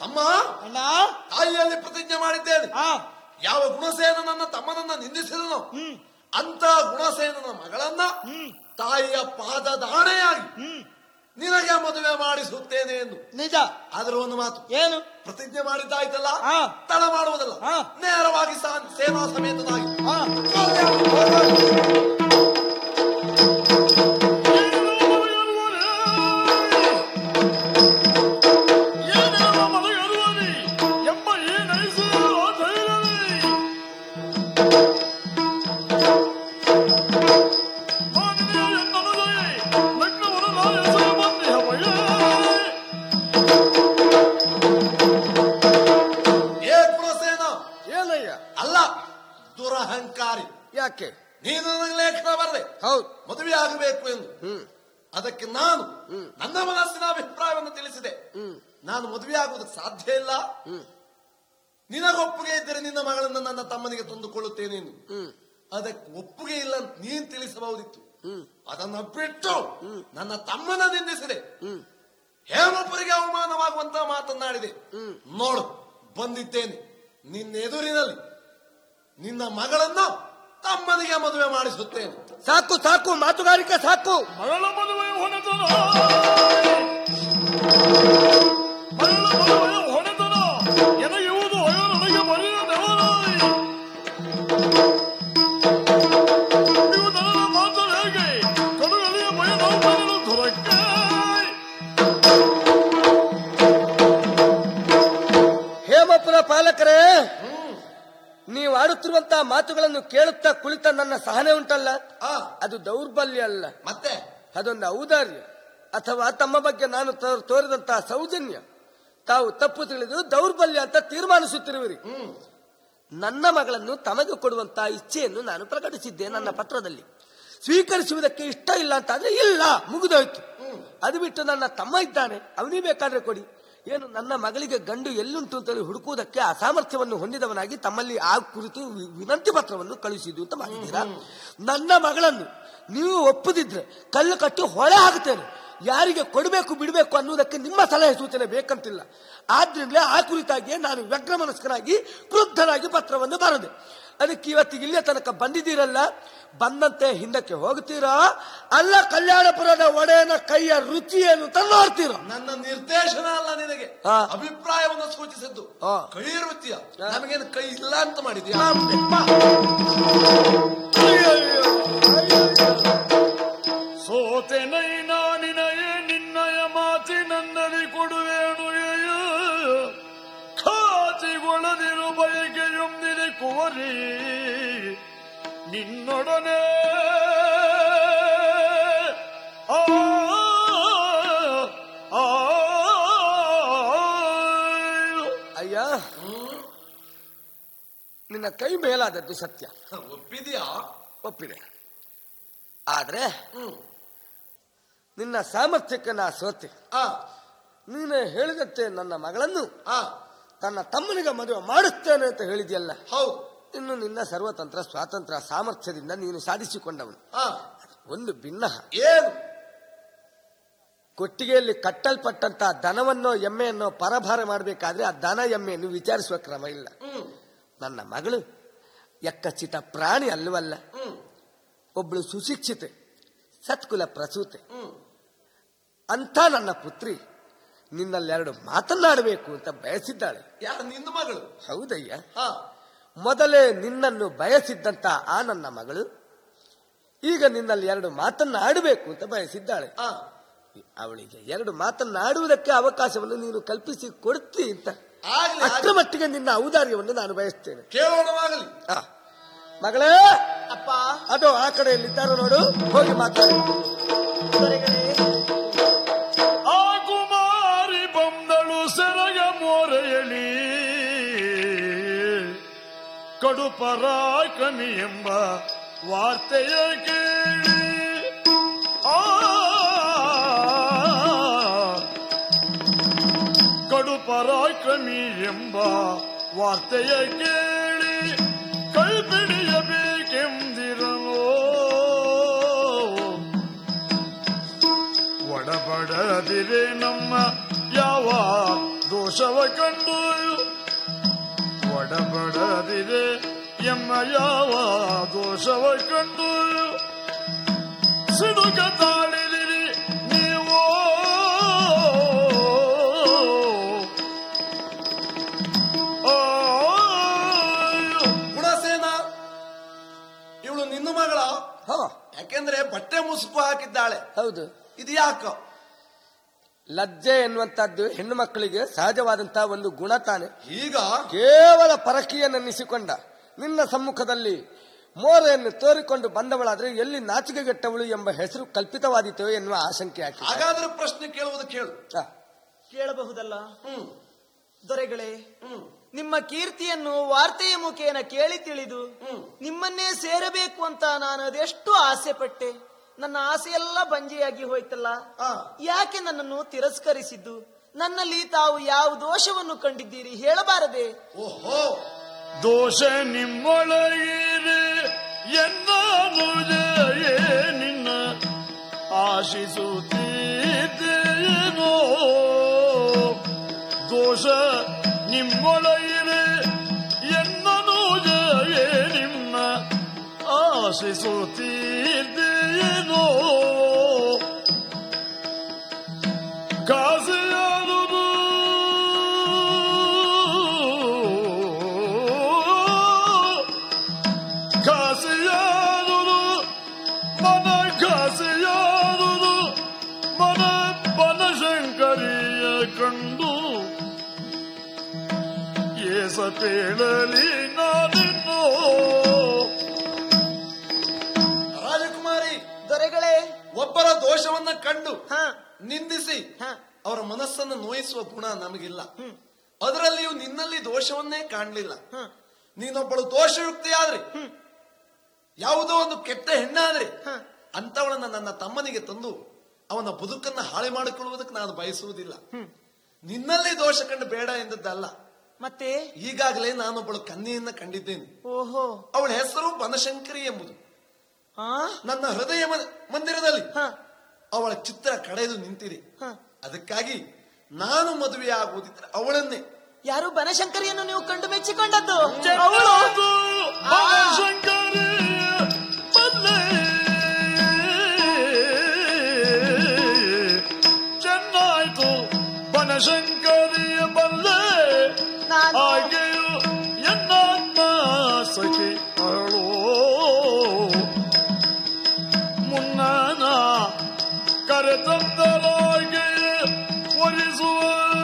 ಅಮ್ಮ ಅಣ್ಣ ತಾಯಿಯಲ್ಲಿ ಪ್ರತಿಜ್ಞೆ ಮಾಡಿದ್ದೇನೆ ಆ ಯಾವ ಗುಣಸೇನ ನನ್ನ ತಮ್ಮನನ್ನ ನಿಂದಿಸಿದನು ಅಂತ ಗುಣಸೇನನ ಮಗಳನ್ನ ತಾಯಿಯ ಪಾದದಾಣೆಯಾಗಿ ನಿನಗೆ ಮದುವೆ ಮಾಡಿಸುತ್ತೇನೆ ಎಂದು ನಿಜ ಆದರೂ ಒಂದು ಮಾತು ಏನು ಪ್ರತಿಜ್ಞೆ ಮಾಡಿದ್ದಾಯ್ತಲ್ಲ ಹಾ. ತಡ ಮಾಡುವುದಲ್ಲ ಹಾ. ನೇರವಾಗಿ ಸಾ- ಸೇನಾ ಸಮೇತನಾಗಿ ಆ, ಎಂಬ ಈ ನೈಸಿರುವ ಧೈರ್ಯವೇ ಮಾನಿನಿಯ ಎನ್ನನುದಯೇ ಲಗ್ನವನ್ನು ನಾಯಸಲು ಬಂದಿಹವಯೇ ಏ ಗುಣಸೇನ ಏನಯ್ಯ ಅಲ್ಲ ದುರಹಂಕಾರಿ ಯಾಕೆ ನೀನು ನನಗೆ ಲೇಖನ ಬರದೆ ಹೌದು ಮದುವೆ ಆಗಬೇಕು ಎಂದು ಅದಕ್ಕೆ ನಾನು ನನ್ನ ಮನಸ್ಸಿನ ಅಭಿಪ್ರಾಯವನ್ನು ತಿಳಿಸಿದೆ ನಾನು ಮದುವೆ ಆಗುವುದಕ್ಕೆ ಸಾಧ್ಯ ಇಲ್ಲ ನಿನಗೊಪ್ಪಿಗೆ ಇದ್ದರೆ ನಿನ್ನ ಮಗಳನ್ನು ನನ್ನ ತಮ್ಮನಿಗೆ ತಂದುಕೊಳ್ಳುತ್ತೇನೆ ಎಂದು ಅದಕ್ಕೆ ಒಪ್ಪಿಗೆ ಇಲ್ಲ ಅಂತ ನೀನ್ ತಿಳಿಸಬಹುದಿತ್ತು ಅದನ್ನ ಬಿಟ್ಟು ನನ್ನ ತಮ್ಮನ ನಿಂದಿಸಿದೆ ಹೇಮೊಬ್ಬರಿಗೆ ಅವಮಾನವಾಗುವಂತ ಮಾತನ್ನಾಡಿದೆ ನೋಡು ಬಂದಿದ್ದೇನೆ ನಿನ್ನ ಎದುರಿನಲ್ಲಿ ನಿನ್ನ ಮಗಳನ್ನು ತಮ್ಮನಿಗೆ ಮದುವೆ ಮಾಡಿಸುತ್ತೇನೆ ಸಾಕು ಸಾಕು ಮಾತುಗಾರಿಕೆ ಸಾಕು ಮಗಳ ಮದುವೆ ಹೊಣೆತನ ಮಗಳ ಮದುವೆಯ ಹೊಣೆತನ ಎನಗಿರುವುದು ಹೊಯ ನನಗೆ ಬರೆಯ ನೆವರಾಯಿ ನೀವು ನನ್ನ ಮಾತು ಹೇಗೆ ಕಡುಗಲಿಯ ಭಯ ನಾವು ಧುರಕ್ಕೆ ಹೇಮಪ್ಪನ ಪಾಲಕರೇ ನೀವು ಆಡುತ್ತಿರುವಂತಹ ಮಾತುಗಳನ್ನು ಕೇಳುತ್ತಾ ಕುಳಿತ ನನ್ನ ಸಹನೆ ಉಂಟಲ್ಲ ಆ ಅದು ದೌರ್ಬಲ್ಯ ಅಲ್ಲ ಮತ್ತೆ ಅದೊಂದು ಔದಾರ್ಯ ಅಥವಾ ತಮ್ಮ ಬಗ್ಗೆ ನಾನು ತೋ- ತೋರಿದಂತಹ ಸೌಜನ್ಯ ತಾವು ತಪ್ಪು ತಿಳಿದು ದೌರ್ಬಲ್ಯ ಅಂತ ತೀರ್ಮಾನಿಸುತ್ತಿರುವಿರಿ ನನ್ನ ಮಗಳನ್ನು ತಮಗೆ ಕೊಡುವಂತಹ ಇಚ್ಛೆಯನ್ನು ನಾನು ಪ್ರಕಟಿಸಿದ್ದೆ ನನ್ನ ಪತ್ರದಲ್ಲಿ ಸ್ವೀಕರಿಸುವುದಕ್ಕೆ ಇಷ್ಟ ಇಲ್ಲ ಅಂತ ಆದ್ರೆ ಇಲ್ಲ ಮುಗಿದೋಯ್ತು ಅದು ಬಿಟ್ಟು ನನ್ನ ತಮ್ಮ ಇದ್ದಾನೆ ಅವನಿಗೆ ಬೇಕಾದ್ರೆ ಕೊಡಿ ಏನು ನನ್ನ ಮಗಳಿಗೆ ಗಂಡು ಎಲ್ಲುಂಟು ಅಂತೇಳಿ ಹುಡುಕುವುದಕ್ಕೆ ಅಸಾಮರ್ಥ್ಯವನ್ನು ಹೊಂದಿದವನಾಗಿ ತಮ್ಮಲ್ಲಿ ಆ ಕುರಿತು ವಿ- ವಿನಂತಿ ಪತ್ರವನ್ನು ಕಳುಹಿಸಿದ್ದು ಅಂತ ಮಾಡಿದ್ದೀರಾ ನನ್ನ ಮಗಳನ್ನು ನೀವು ಒಪ್ಪದಿದ್ರೆ ಕಲ್ಲು ಕಟ್ಟಿ ಹೊಳೆ ಹಾಕುತ್ತೇನೆ ಯಾರಿಗೆ ಕೊಡಬೇಕು ಬಿಡಬೇಕು ಅನ್ನುವುದಕ್ಕೆ ನಿಮ್ಮ ಸಲಹೆ ಸೂಚನೆ ಬೇಕಂತಿಲ್ಲ ಆದ್ರಿಂದಲೇ ಆ ಕುರಿತಾಗಿಯೇ ನಾನು ವ್ಯಗ್ರ ಮನಸ್ಕನಾಗಿ ಕ್ರುದ್ಧನಾಗಿ ಪತ್ರವನ್ನು ಬರದೆ ಅದಕ್ಕೆ ಇವತ್ತಿಗೆ ಇಲ್ಲೇ ತನಕ ಬಂದಿದ್ದೀರಲ್ಲ ಬಂದಂತೆ ಹಿಂದಕ್ಕೆ ಹೋಗ್ತೀರಾ ಅಲ್ಲ ಕಲ್ಯಾಣಪುರದ ಒಡೆಯನ ಕೈಯ ರುಚಿ ಏನು ಅಂತ ನೋಡ್ತೀರಾ ನನ್ನ ನಿರ್ದೇಶನ ಅಲ್ಲ ನಿನಗೆ ಆ. ಅಭಿಪ್ರಾಯವನ್ನು ಸೂಚಿಸಿದ್ದು ಆ. ಕೈ ವೃತ್ತಿಯ ನಮಗೇನು ಕೈ ಇಲ್ಲ ಅಂತ ಮಾಡಿದ್ಯಾ ಸೋತೆ ನೈನಾ ನಿನಯೇ ನಿನ್ನಯ ಮಾತಿನನ್ನಲಿ ಕೊಡುವೇನು ಖಾತಿಗೊಳ್ಳದಿರು ಬಯಕೆಯೊಂದಿದೆ ಕುವರಿ ನಿನ್ನೊಡನೆ ಆ ಆ ಅಯ್ಯ ನಿನ್ನ ಕೈ ಮೇಲಾದದ್ದು ಸತ್ಯ ಒಪ್ಪಿದ್ಯಾ ಒಪ್ಪಿದೆ ಆದ್ರೆ ನಿನ್ನ ಸಾಮರ್ಥ್ಯಕ್ಕೆ ನಾ ಸೋತೆ ಆ ನೀನು ಹೇಳಿದಂತೆ ನನ್ನ ಮಗಳನ್ನು ಆ ತನ್ನ ತಮ್ಮನಿಗೆ ಮದುವೆ ಮಾಡುತ್ತೇನೆ ಅಂತ ಹೇಳಿದ್ಯಲ್ಲ ಹೌದು ಇನ್ನು ನಿನ್ನ ಸರ್ವತಂತ್ರ ಸ್ವಾತಂತ್ರ್ಯ ಸಾಮರ್ಥ್ಯದಿಂದ ನೀನು ಸಾಧಿಸಿಕೊಂಡವನು ಆ ಒಂದು ಭಿನ್ನ ಏನು ಕೊಟ್ಟಿಗೆಯಲ್ಲಿ ಕಟ್ಟಲ್ಪಟ್ಟಂತ ದನವನ್ನೋ ಎಮ್ಮೆಯನ್ನೋ ಪರಭಾರ ಮಾಡಬೇಕಾದ್ರೆ ಆ ದನ ಎಮ್ಮೆಯನ್ನು ವಿಚಾರಿಸುವ ಕ್ರಮ ಇಲ್ಲ ಹ್ಮ್ ನನ್ನ ಮಗಳು ಎಕ್ಕಚಿತ ಪ್ರಾಣಿ ಅಲ್ಲವಲ್ಲ ಹ್ಮ್ ಒಬ್ಳು ಸುಶಿಕ್ಷಿತೆ ಸತ್ಕುಲ ಪ್ರಸೂತೆ ಹ್ಮ್ ಅಂತ ನನ್ನ ಪುತ್ರಿ ನಿನ್ನಲ್ಲೆರಡು ಮಾತನಾಡಬೇಕು ಅಂತ ಬಯಸಿದ್ದಾಳೆ ಯಾರು ನಿನ್ನ ಮಗಳು ಹೌದಯ್ಯ ಹಾ ಮೊದಲೇ ನಿನ್ನನ್ನು ಬಯಸಿದ್ದಂತ ಆ ನನ್ನ ಮಗಳು ಈಗ ನಿನ್ನಲ್ಲಿ ಎರಡು ಮಾತನ್ನಾಡಬೇಕು ಅಂತ ಬಯಸಿದ್ದಾಳೆ ಆ ಅವಳಿಗೆ ಎರಡು ಮಾತನ್ನಾಡುವುದಕ್ಕೆ ಅವಕಾಶವನ್ನು ನೀನು ಕಲ್ಪಿಸಿ ಕೊಡ್ತಿ ಅಂತ ಆಗ್ಲಿ ಅಷ್ಟರ ಆಗ್ಲಿ. ಮಟ್ಟಿಗೆ ನಿನ್ನ ಔದಾರ್ಯವನ್ನು ನಾನು ಬಯಸ್ತೇನೆ ಕೇಳೋಣವಾಗಲಿ ಆ, ಮಗಳೇ ಅಪ್ಪ ಅದು ಆ ಕಡೆಯಲ್ಲಿದ್ದಾರೆ ನೋಡು ಹೋಗಿ ಮಾತಾಡಿ ದೊರೆಗಳೇ ಆ ಕುಮಾರಿ ಬಂದಳು ಸೆರಗ ಮೋರೆಯಲಿ ಕಡುಪರಾಕಮಿ ಎಂಬ ವಾರ್ತೆಯ ಕೇಳಿ ಆ ಕಡುಪರಾಕ್ರಮಿ ಎಂಬ ವಾರ್ತೆಯ ಕೇಳಿ ಕೈ ಬಿಡಿಯಬೇಕೆಂದಿರಲೋ ಒಡಬಡದಿರೆ ನಮ್ಮ ಯಾವ ದೋಷವ ಕಂಡು ಒಡಬಡದಿದೆ ಎಮ್ಮ ಯಾವ ದೋಷವ ಕಂಡು ಸಿಡುಕ ತಾಳಿದಿರಿ ನೀವು ಆಯ್. ಗುಣಸೇನ ಇವಳು ನಿನ್ನ ಮಗಳ ಹ ಯಾಕೆಂದ್ರೆ ಬಟ್ಟೆ ಮುಸುಕು ಹಾಕಿದ್ದಾಳೆ ಹೌದು ಇದು ಯಾಕ ಲಜ್ಜೆ ಎನ್ನುವಂತದ್ದು ಹೆಣ್ಣು ಮಕ್ಕಳಿಗೆ ಸಹಜವಾದಂತಹ ಒಂದು ಗುಣ ತಾನೆ ಈಗ ಕೇವಲ ಪರಕೀಯನೆನ್ನಿಸಿಕೊಂಡ ನಿನ್ನ ಸಮ್ಮುಖದಲ್ಲಿ ಮೋರೆಯನ್ನು ತೋರಿಕೊಂಡು ಬಂದವಳಾದ್ರೆ ಎಲ್ಲಿ ನಾಚಿಕೆಗೆಟ್ಟವಳು ಎಂಬ ಹೆಸರು ಕಲ್ಪಿತವಾದೀತೋ ಎನ್ನುವ ಆಶಂಕೆ ಹಾಕಿ ಹಾಗಾದ್ರೆ ಪ್ರಶ್ನೆ ಕೇಳುವುದು ಕೇಳು ಕೇಳಬಹುದಲ್ಲ ಹ್ಮ್ ದೊರೆಗಳೇ ಹ್ಮ್ ನಿಮ್ಮ ಕೀರ್ತಿಯನ್ನು ವಾರ್ತೆಯ ಮುಖೇನ ಕೇಳಿ ತಿಳಿದು ಹ್ಮ್. ನಿಮ್ಮನ್ನೇ ಸೇರಬೇಕು ಅಂತ ನಾನು ಅದೆಷ್ಟು ಆಸೆ ಪಟ್ಟೆ ನನ್ನ ಆಸೆಯೆಲ್ಲ ಬಂಜೆಯಾಗಿ ಹೋಯ್ತಲ್ಲ ಆ. ಯಾಕೆ ನನ್ನನ್ನು ತಿರಸ್ಕರಿಸಿದ್ದು ನನ್ನಲ್ಲಿ ತಾವು ಯಾವ ದೋಷವನ್ನು ಕಂಡಿದ್ದೀರಿ ಹೇಳಬಾರದೆ ಓಹೋ ದೋಷ ನಿಮ್ಮೊಳಗಿರಿ ಎನ್ನಾನುಜಯೇ ನಿನ್ನ ಆಶಿಸುತ್ತೀನೋ ದೋಷ ನಿಮ್ಮೊಳಗಿರಿ ಎನ್ನನುಜಯೇ ನಿಮ್ಮ ಆಶಿಸುತ್ತೀನೋ ಕಾಸಿಯಾದುದು ಕಾಸಿಯಾದುದು ಮನ ಕಾಸಿಯಾದುದು ಮನ ಬನಶಂಕರಿಯ ಕಂಡು ಏಸ ಪೇಳಲಿ ನಾನಿನ್ನೋ ರಾಜಕುಮಾರಿ ದೊರೆಗಳೇ ಒಬ್ಬರ ದೋಷವನ್ನ ಕಂಡು ಹ ನಿಂದಿಸಿ ಹ ಅವರ ಮನಸ್ಸನ್ನು ನೋಯಿಸುವ ಗುಣ ನಮಗಿಲ್ಲ ಅದರಲ್ಲಿಯೂ ನಿನ್ನಲ್ಲಿ ದೋಷವನ್ನೇ ಕಾಣಲಿಲ್ಲ ಹ ನೀನೊಬ್ಬಳು ದೋಷಯುಕ್ತಿಯಾದ್ರೆ ಯಾವುದೋ ಒಂದು ಕೆಟ್ಟ ಹೆಣ್ಣಾದ್ರೆ ಹ. ಅಂತವಳನ್ನ ನನ್ನ ತಮ್ಮನಿಗೆ ತಂದು ಅವನ ಬದುಕನ್ನ ಹಾಳೆ ಮಾಡಿಕೊಳ್ಳುವುದಕ್ಕೆ ನಾನು ಬಯಸುವುದಿಲ್ಲ ನಿನ್ನಲ್ಲಿ ದೋಷ ಕಂಡು ಬೇಡ ಎಂದದ್ದಲ್ಲ ಮತ್ತೆ ಈಗಾಗಲೇ ನಾನೊಬ್ಬಳು ಕನ್ಯೆಯನ್ನ ಕಂಡಿದ್ದೇನೆ ಓಹೋ ಅವಳ ಹೆಸರು ಬನಶಂಕರಿ ಎಂಬುದು ಹಾ ನನ್ನ ಹೃದಯ ಮ- ಮಂದಿರದಲ್ಲಿ ಹ ಅವಳ ಚಿತ್ರ ಕಡೆದು ನಿಂತಿದೆ ಹ ಅದಕ್ಕಾಗಿ ನಾನು ಮದುವೆ ಆಗುವುದಿದ್ರೆ ಅವಳನ್ನೇ ಯಾರು ಬನಶಂಕರಿಯನ್ನು ನೀವು ಕಂಡು ಮೆಚ್ಚಿಕೊಂಡದ್ದು ಅವಳು ಅವಳು ಬನಶಂಕರಿ ಬಲ್ಲೆ ಚೆನ್ನಾಯ್ತು ಬನಶಂಕರಿಯ ಬಲ್ಲೆ ನಾನು ಹಾಗೆಯೂ ಎನ್ನಾತ್ಮ ಸಖಿ ಅವಳು ಮುನ್ನ ಕರೆತಂದಲಾಗೆ ಒಲಿಸುವ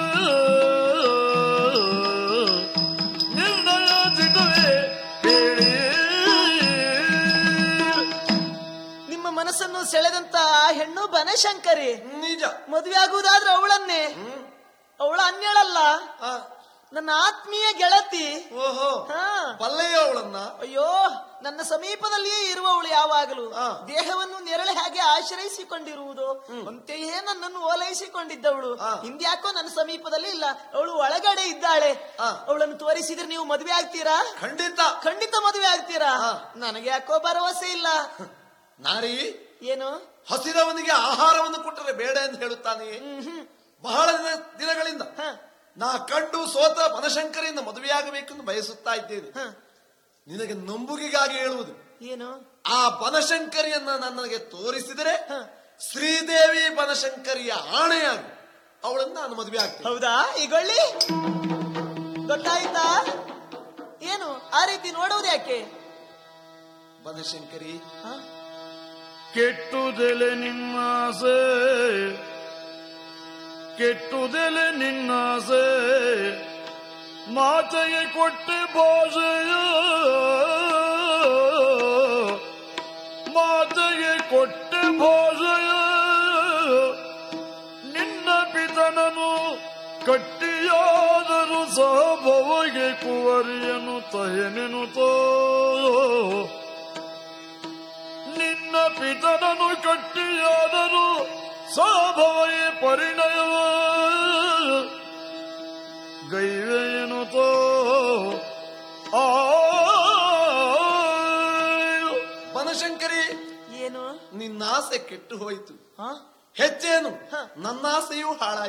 ನಿರ್ಣಯ ದಿಟವೇ ಹೇಳಿ ನಿಮ್ಮ ಮನಸ್ಸನ್ನು ಸೆಳೆದಂತ ಆ ಹೆಣ್ಣು ಬನಶಂಕರಿ ನಿಜ ಮದುವೆ ಆಗುವುದಾದ್ರೆ ಅವಳನ್ನೇ ಅವಳು ಅನ್ಯಳಲ್ಲ ಆ, ನನ್ನ ಆತ್ಮೀಯ ಗೆಳತಿ ಓಹೋ ಹಾ ಬಲ್ಲೆಯ ಅವಳನ್ನ ಅಯ್ಯೋ ನನ್ನ ಸಮೀಪದಲ್ಲಿಯೇ ಇರುವವಳು ಯಾವಾಗಲೂ ಆ. ದೇಹವನ್ನು ನೆರಳೆ ಹಾಗೆ ಆಶ್ರಯಿಸಿಕೊಂಡಿರುವುದು ಅಂತೆಯೇ ನನ್ನನ್ನು ಓಲೈಸಿಕೊಂಡಿದ್ದವಳು ಆ. ಹಿಂದ್ಯಾಕೋ ನನ್ನ ಸಮೀಪದಲ್ಲಿ ಇಲ್ಲ ಅವಳು ಒಳಗಡೆ ಇದ್ದಾಳೆ ಆ. ಅವಳನ್ನು ತೋರಿಸಿದ್ರೆ ನೀವು ಮದುವೆ ಆಗ್ತೀರಾ ಖಂಡಿತ ಖಂಡಿತ ಮದುವೆ ಆಗ್ತೀರಾ ಆ. ನನಗೆ ಯಾಕೋ ಭರವಸೆ ಇಲ್ಲ ನಾರಿ ಏನು ಹಸಿದವನಿಗೆ ಆಹಾರವನ್ನು ಕೊಟ್ಟರೆ ಬೇಡ ಎಂದು ಹೇಳುತ್ತಾನೆಯೇ ಬಹಳ ದಿನ ದಿನಗಳಿಂದ ಹ, ನಾ ಕಂಡು ಸೋತ ಬನಶಂಕರಿಯಿಂದ ಮದುವೆಯಾಗಬೇಕೆಂದು ಬಯಸುತ್ತಾ ಇದ್ದೇನೆ ಹ. ನಿನಗೆ ನಂಬುಗಿಗಾಗಿ ಹೇಳುವುದು ಏನು ಆ ಬನಶಂಕರಿಯನ್ನ ನನಗೆ ತೋರಿಸಿದರೆ ಹ. ಶ್ರೀದೇವಿ ಬನಶಂಕರಿಯ ಆಣೆಯಾಗಿ ಅವಳನ್ನು ನಾನು ಮದುವೆ ಆಗ್ತೇನೆ ಹೌದಾ ಈಗೊಳ್ಳಿ ಗೊತ್ತಾಯ್ತಾ ಏನು ಆ ರೀತಿ ನೋಡುವುದು ಯಾಕೆ ಬನಶಂಕರಿ ಹ? ಕೆಟ್ಟುದೆಲೆ ನಿನ್ನಾಸೆ ಕೆಟ್ಟುದೆಲೆ ನಿನ್ನಾಸೆ ಮಾತೆಗೆ ಕೊಟ್ಟೆ ಭಾಷೆಯ ಮಾತೆಗೆ ಕೊಟ್ಟೆ ಭಾಷೆಯ ನಿನ್ನ ಪಿತನನು ಕಟ್ಟಿಯಾದರೂ ಸಹ ಭವಗೆ ಕುವರಿಯನು ತಯನೆನು ತೋ ನಿನ್ನ ಪಿತನನು ಕಟ್ಟಿಯಾದರೂ ಸಾಭವಯೇ ಪರಿಣಯವ ಗೈವೆಯನು ತೋ ಆ ಬನಶಂಕರಿ ಏನು ನಿನ್ನ ಆಸೆ ಕೆಟ್ಟು ಹೋಯಿತು ಹ? ಹೆಚ್ಚೇನು ಹ. ನನ್ನ ಆಸೆಯೂ ಹಾಳಾಯಿತು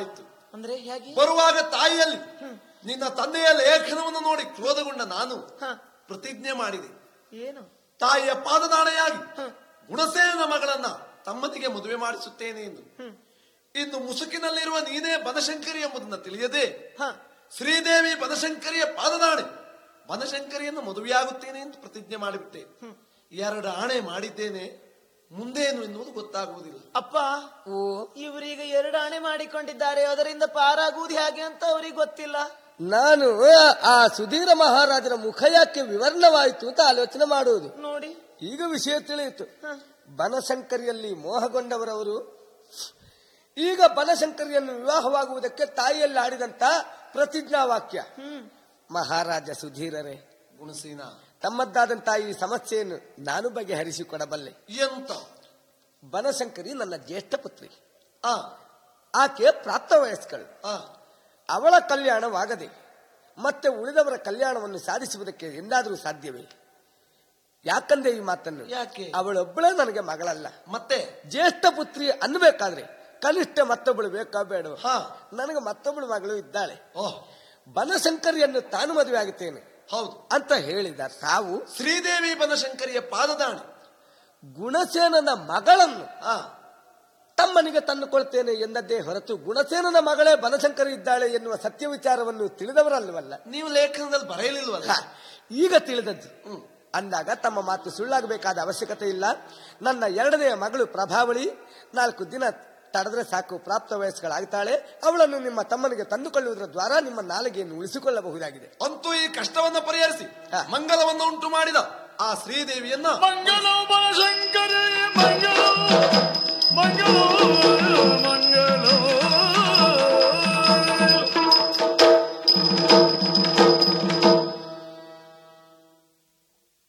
ಅಂದ್ರೆ ಹೇಗೆ ಬರುವಾಗ ತಾಯಿಯಲ್ಲಿ ನಿನ್ನ ತಂದೆಯ ಲೇಖನವನ್ನು ನೋಡಿ ಕ್ರೋಧಗೊಂಡ ನಾನು ಹ. ಪ್ರತಿಜ್ಞೆ ಮಾಡಿದೆ ಏನು ತಾಯಿಯ ಪಾದದಾಣೆಯಾಗಿ ಗುಣಸೇನ ಮಗಳನ್ನ ತಮ್ಮನಿಗೆ ಮದುವೆ ಮಾಡಿಸುತ್ತೇನೆ ಎಂದು ಇನ್ನು ಮುಸುಕಿನಲ್ಲಿರುವ ನೀನೇ ಬನಶಂಕರಿ ಎಂಬುದನ್ನ ತಿಳಿಯದೆ ಹ ಶ್ರೀದೇವಿ ಬನಶಂಕರಿಯ ಪಾದದಾಣೆ ಬನಶಂಕರಿಯನ್ನು ಮದುವೆಯಾಗುತ್ತೇನೆ ಎಂದು ಪ್ರತಿಜ್ಞೆ ಮಾಡಿಬಿಟ್ಟೆ ಎರಡು ಆಣೆ ಮಾಡಿದ್ದೇನೆ ಮುಂದೇನು ಎನ್ನುವುದು ಗೊತ್ತಾಗುವುದಿಲ್ಲ ಅಪ್ಪ ಇವರೀಗ ಎರಡು ಆಣೆ ಮಾಡಿಕೊಂಡಿದ್ದಾರೆ ಅದರಿಂದ ಪಾರಾಗುವುದು ಹೇಗೆ ಅಂತ ಅವರಿಗೆ ಗೊತ್ತಿಲ್ಲ ನಾನು ಆ ಸುಧೀರ ಮಹಾರಾಜರ ಮುಖ ಯಾಕೆ ವಿವರಣವಾಯಿತು ಅಂತ ಆಲೋಚನೆ ಮಾಡುವುದು ನೋಡಿ ಈಗ ವಿಷಯ ತಿಳಿಯಿತು ಬನಶಂಕರಿಯಲ್ಲಿ ಮೋಹಗೊಂಡವರವರು ಈಗ ಬನಶಂಕರಿಯನ್ನು ವಿವಾಹವಾಗುವುದಕ್ಕೆ ತಾಯಿಯಲ್ಲಿ ಆಡಿದಂತ ಪ್ರತಿಜ್ಞಾ ವಾಕ್ಯ ಮಹಾರಾಜ ಸುಧೀರರೇ ಗುಣಸೀನ ತಮ್ಮದ್ದಾದಂತ ಈ ಸಮಸ್ಯೆಯನ್ನು ನಾನು ಬಗೆಹರಿಸಿಕೊಡಬಲ್ಲೆ ಎಂತ ಬನಶಂಕರಿ ನನ್ನ ಜ್ಯೇಷ್ಠ ಪುತ್ರಿ ಆ ಆಕೆ ಪ್ರಾಪ್ತ ವಯಸ್ಕಳು ಆ ಅವಳ ಕಲ್ಯಾಣವಾಗದೆ ಮತ್ತೆ ಉಳಿದವರ ಕಲ್ಯಾಣವನ್ನು ಸಾಧಿಸುವುದಕ್ಕೆ ಎಂದಾದರೂ ಸಾಧ್ಯವೇ ಯಾಕಂದ್ರೆ ಈ ಮಾತನ್ನು ಯಾಕೆ? ಅವಳೊಬ್ಬಳೇ ನನಗೆ ಮಗಳಲ್ಲ ಮತ್ತೆ ಜ್ಯೇಷ್ಠ ಪುತ್ರಿ ಅನ್ನಬೇಕಾದ್ರೆ ಕನಿಷ್ಠ ಮತ್ತೊಬ್ಬಳು ಬೇಕಾ ಬೇಡ ಹಾ. ನನಗೆ ಮತ್ತೊಬ್ಬಳು ಮಗಳು ಇದ್ದಾಳೆ ಓಹ್ ಬನಶಂಕರಿಯನ್ನು ತಾನು ಮದುವೆ ಆಗುತ್ತೇನೆ ಹೌದು ಅಂತ ಹೇಳಿದ ತಾವು ಶ್ರೀದೇವಿ ಬನಶಂಕರಿಯ ಪಾದದಾಣೆ ಗುಣಸೇನನ ಮಗಳನ್ನು ಆ ತಮ್ಮನಿಗೆ ತಂದುಕೊಳ್ತೇನೆ ಎಂದದ್ದೇ ಹೊರತು ಗುಣಸೇನನ ಮಗಳೇ ಬನಶಂಕರಿ ಇದ್ದಾಳೆ ಎನ್ನುವ ಸತ್ಯ ವಿಚಾರವನ್ನು ತಿಳಿದವರಲ್ಲವಲ್ಲ ನೀವು ಲೇಖನದಲ್ಲಿ ಬರೆಯಲಿಲ್ವಲ್ಲ ಹ, ಈಗ ತಿಳಿದದ್ದು ಅಂದಾಗ ತಮ್ಮ ಮಾತು ಸುಳ್ಳಾಗಬೇಕಾದ ಅವಶ್ಯಕತೆ ಇಲ್ಲ ನನ್ನ ಎರಡನೆಯ ಮಗಳು ಪ್ರಭಾವಳಿ ನಾಲ್ಕು ದಿನ ತಡೆದ್ರೆ ಸಾಕು ಪ್ರಾಪ್ತ ವಯಸ್ಸುಗಳಾಗ್ತಾಳೆ ಅವಳನ್ನು ನಿಮ್ಮ ತಮ್ಮನಿಗೆ ತಂದುಕೊಳ್ಳುವುದರ ದ್ವಾರ ನಿಮ್ಮ ನಾಲಿಗೆಯನ್ನು ಉಳಿಸಿಕೊಳ್ಳಬಹುದಾಗಿದೆ ಅಂತೂ ಈ ಕಷ್ಟವನ್ನ ಪರಿಹರಿಸಿ ಹಾ. ಮಂಗಲವನ್ನು ಉಂಟು ಮಾಡಿದ ಆ ಶ್ರೀದೇವಿಯನ್ನ ಮಂಗಲ ಬನಶಂಕರಿ ಮಂಗಲ ಮಂಗಲ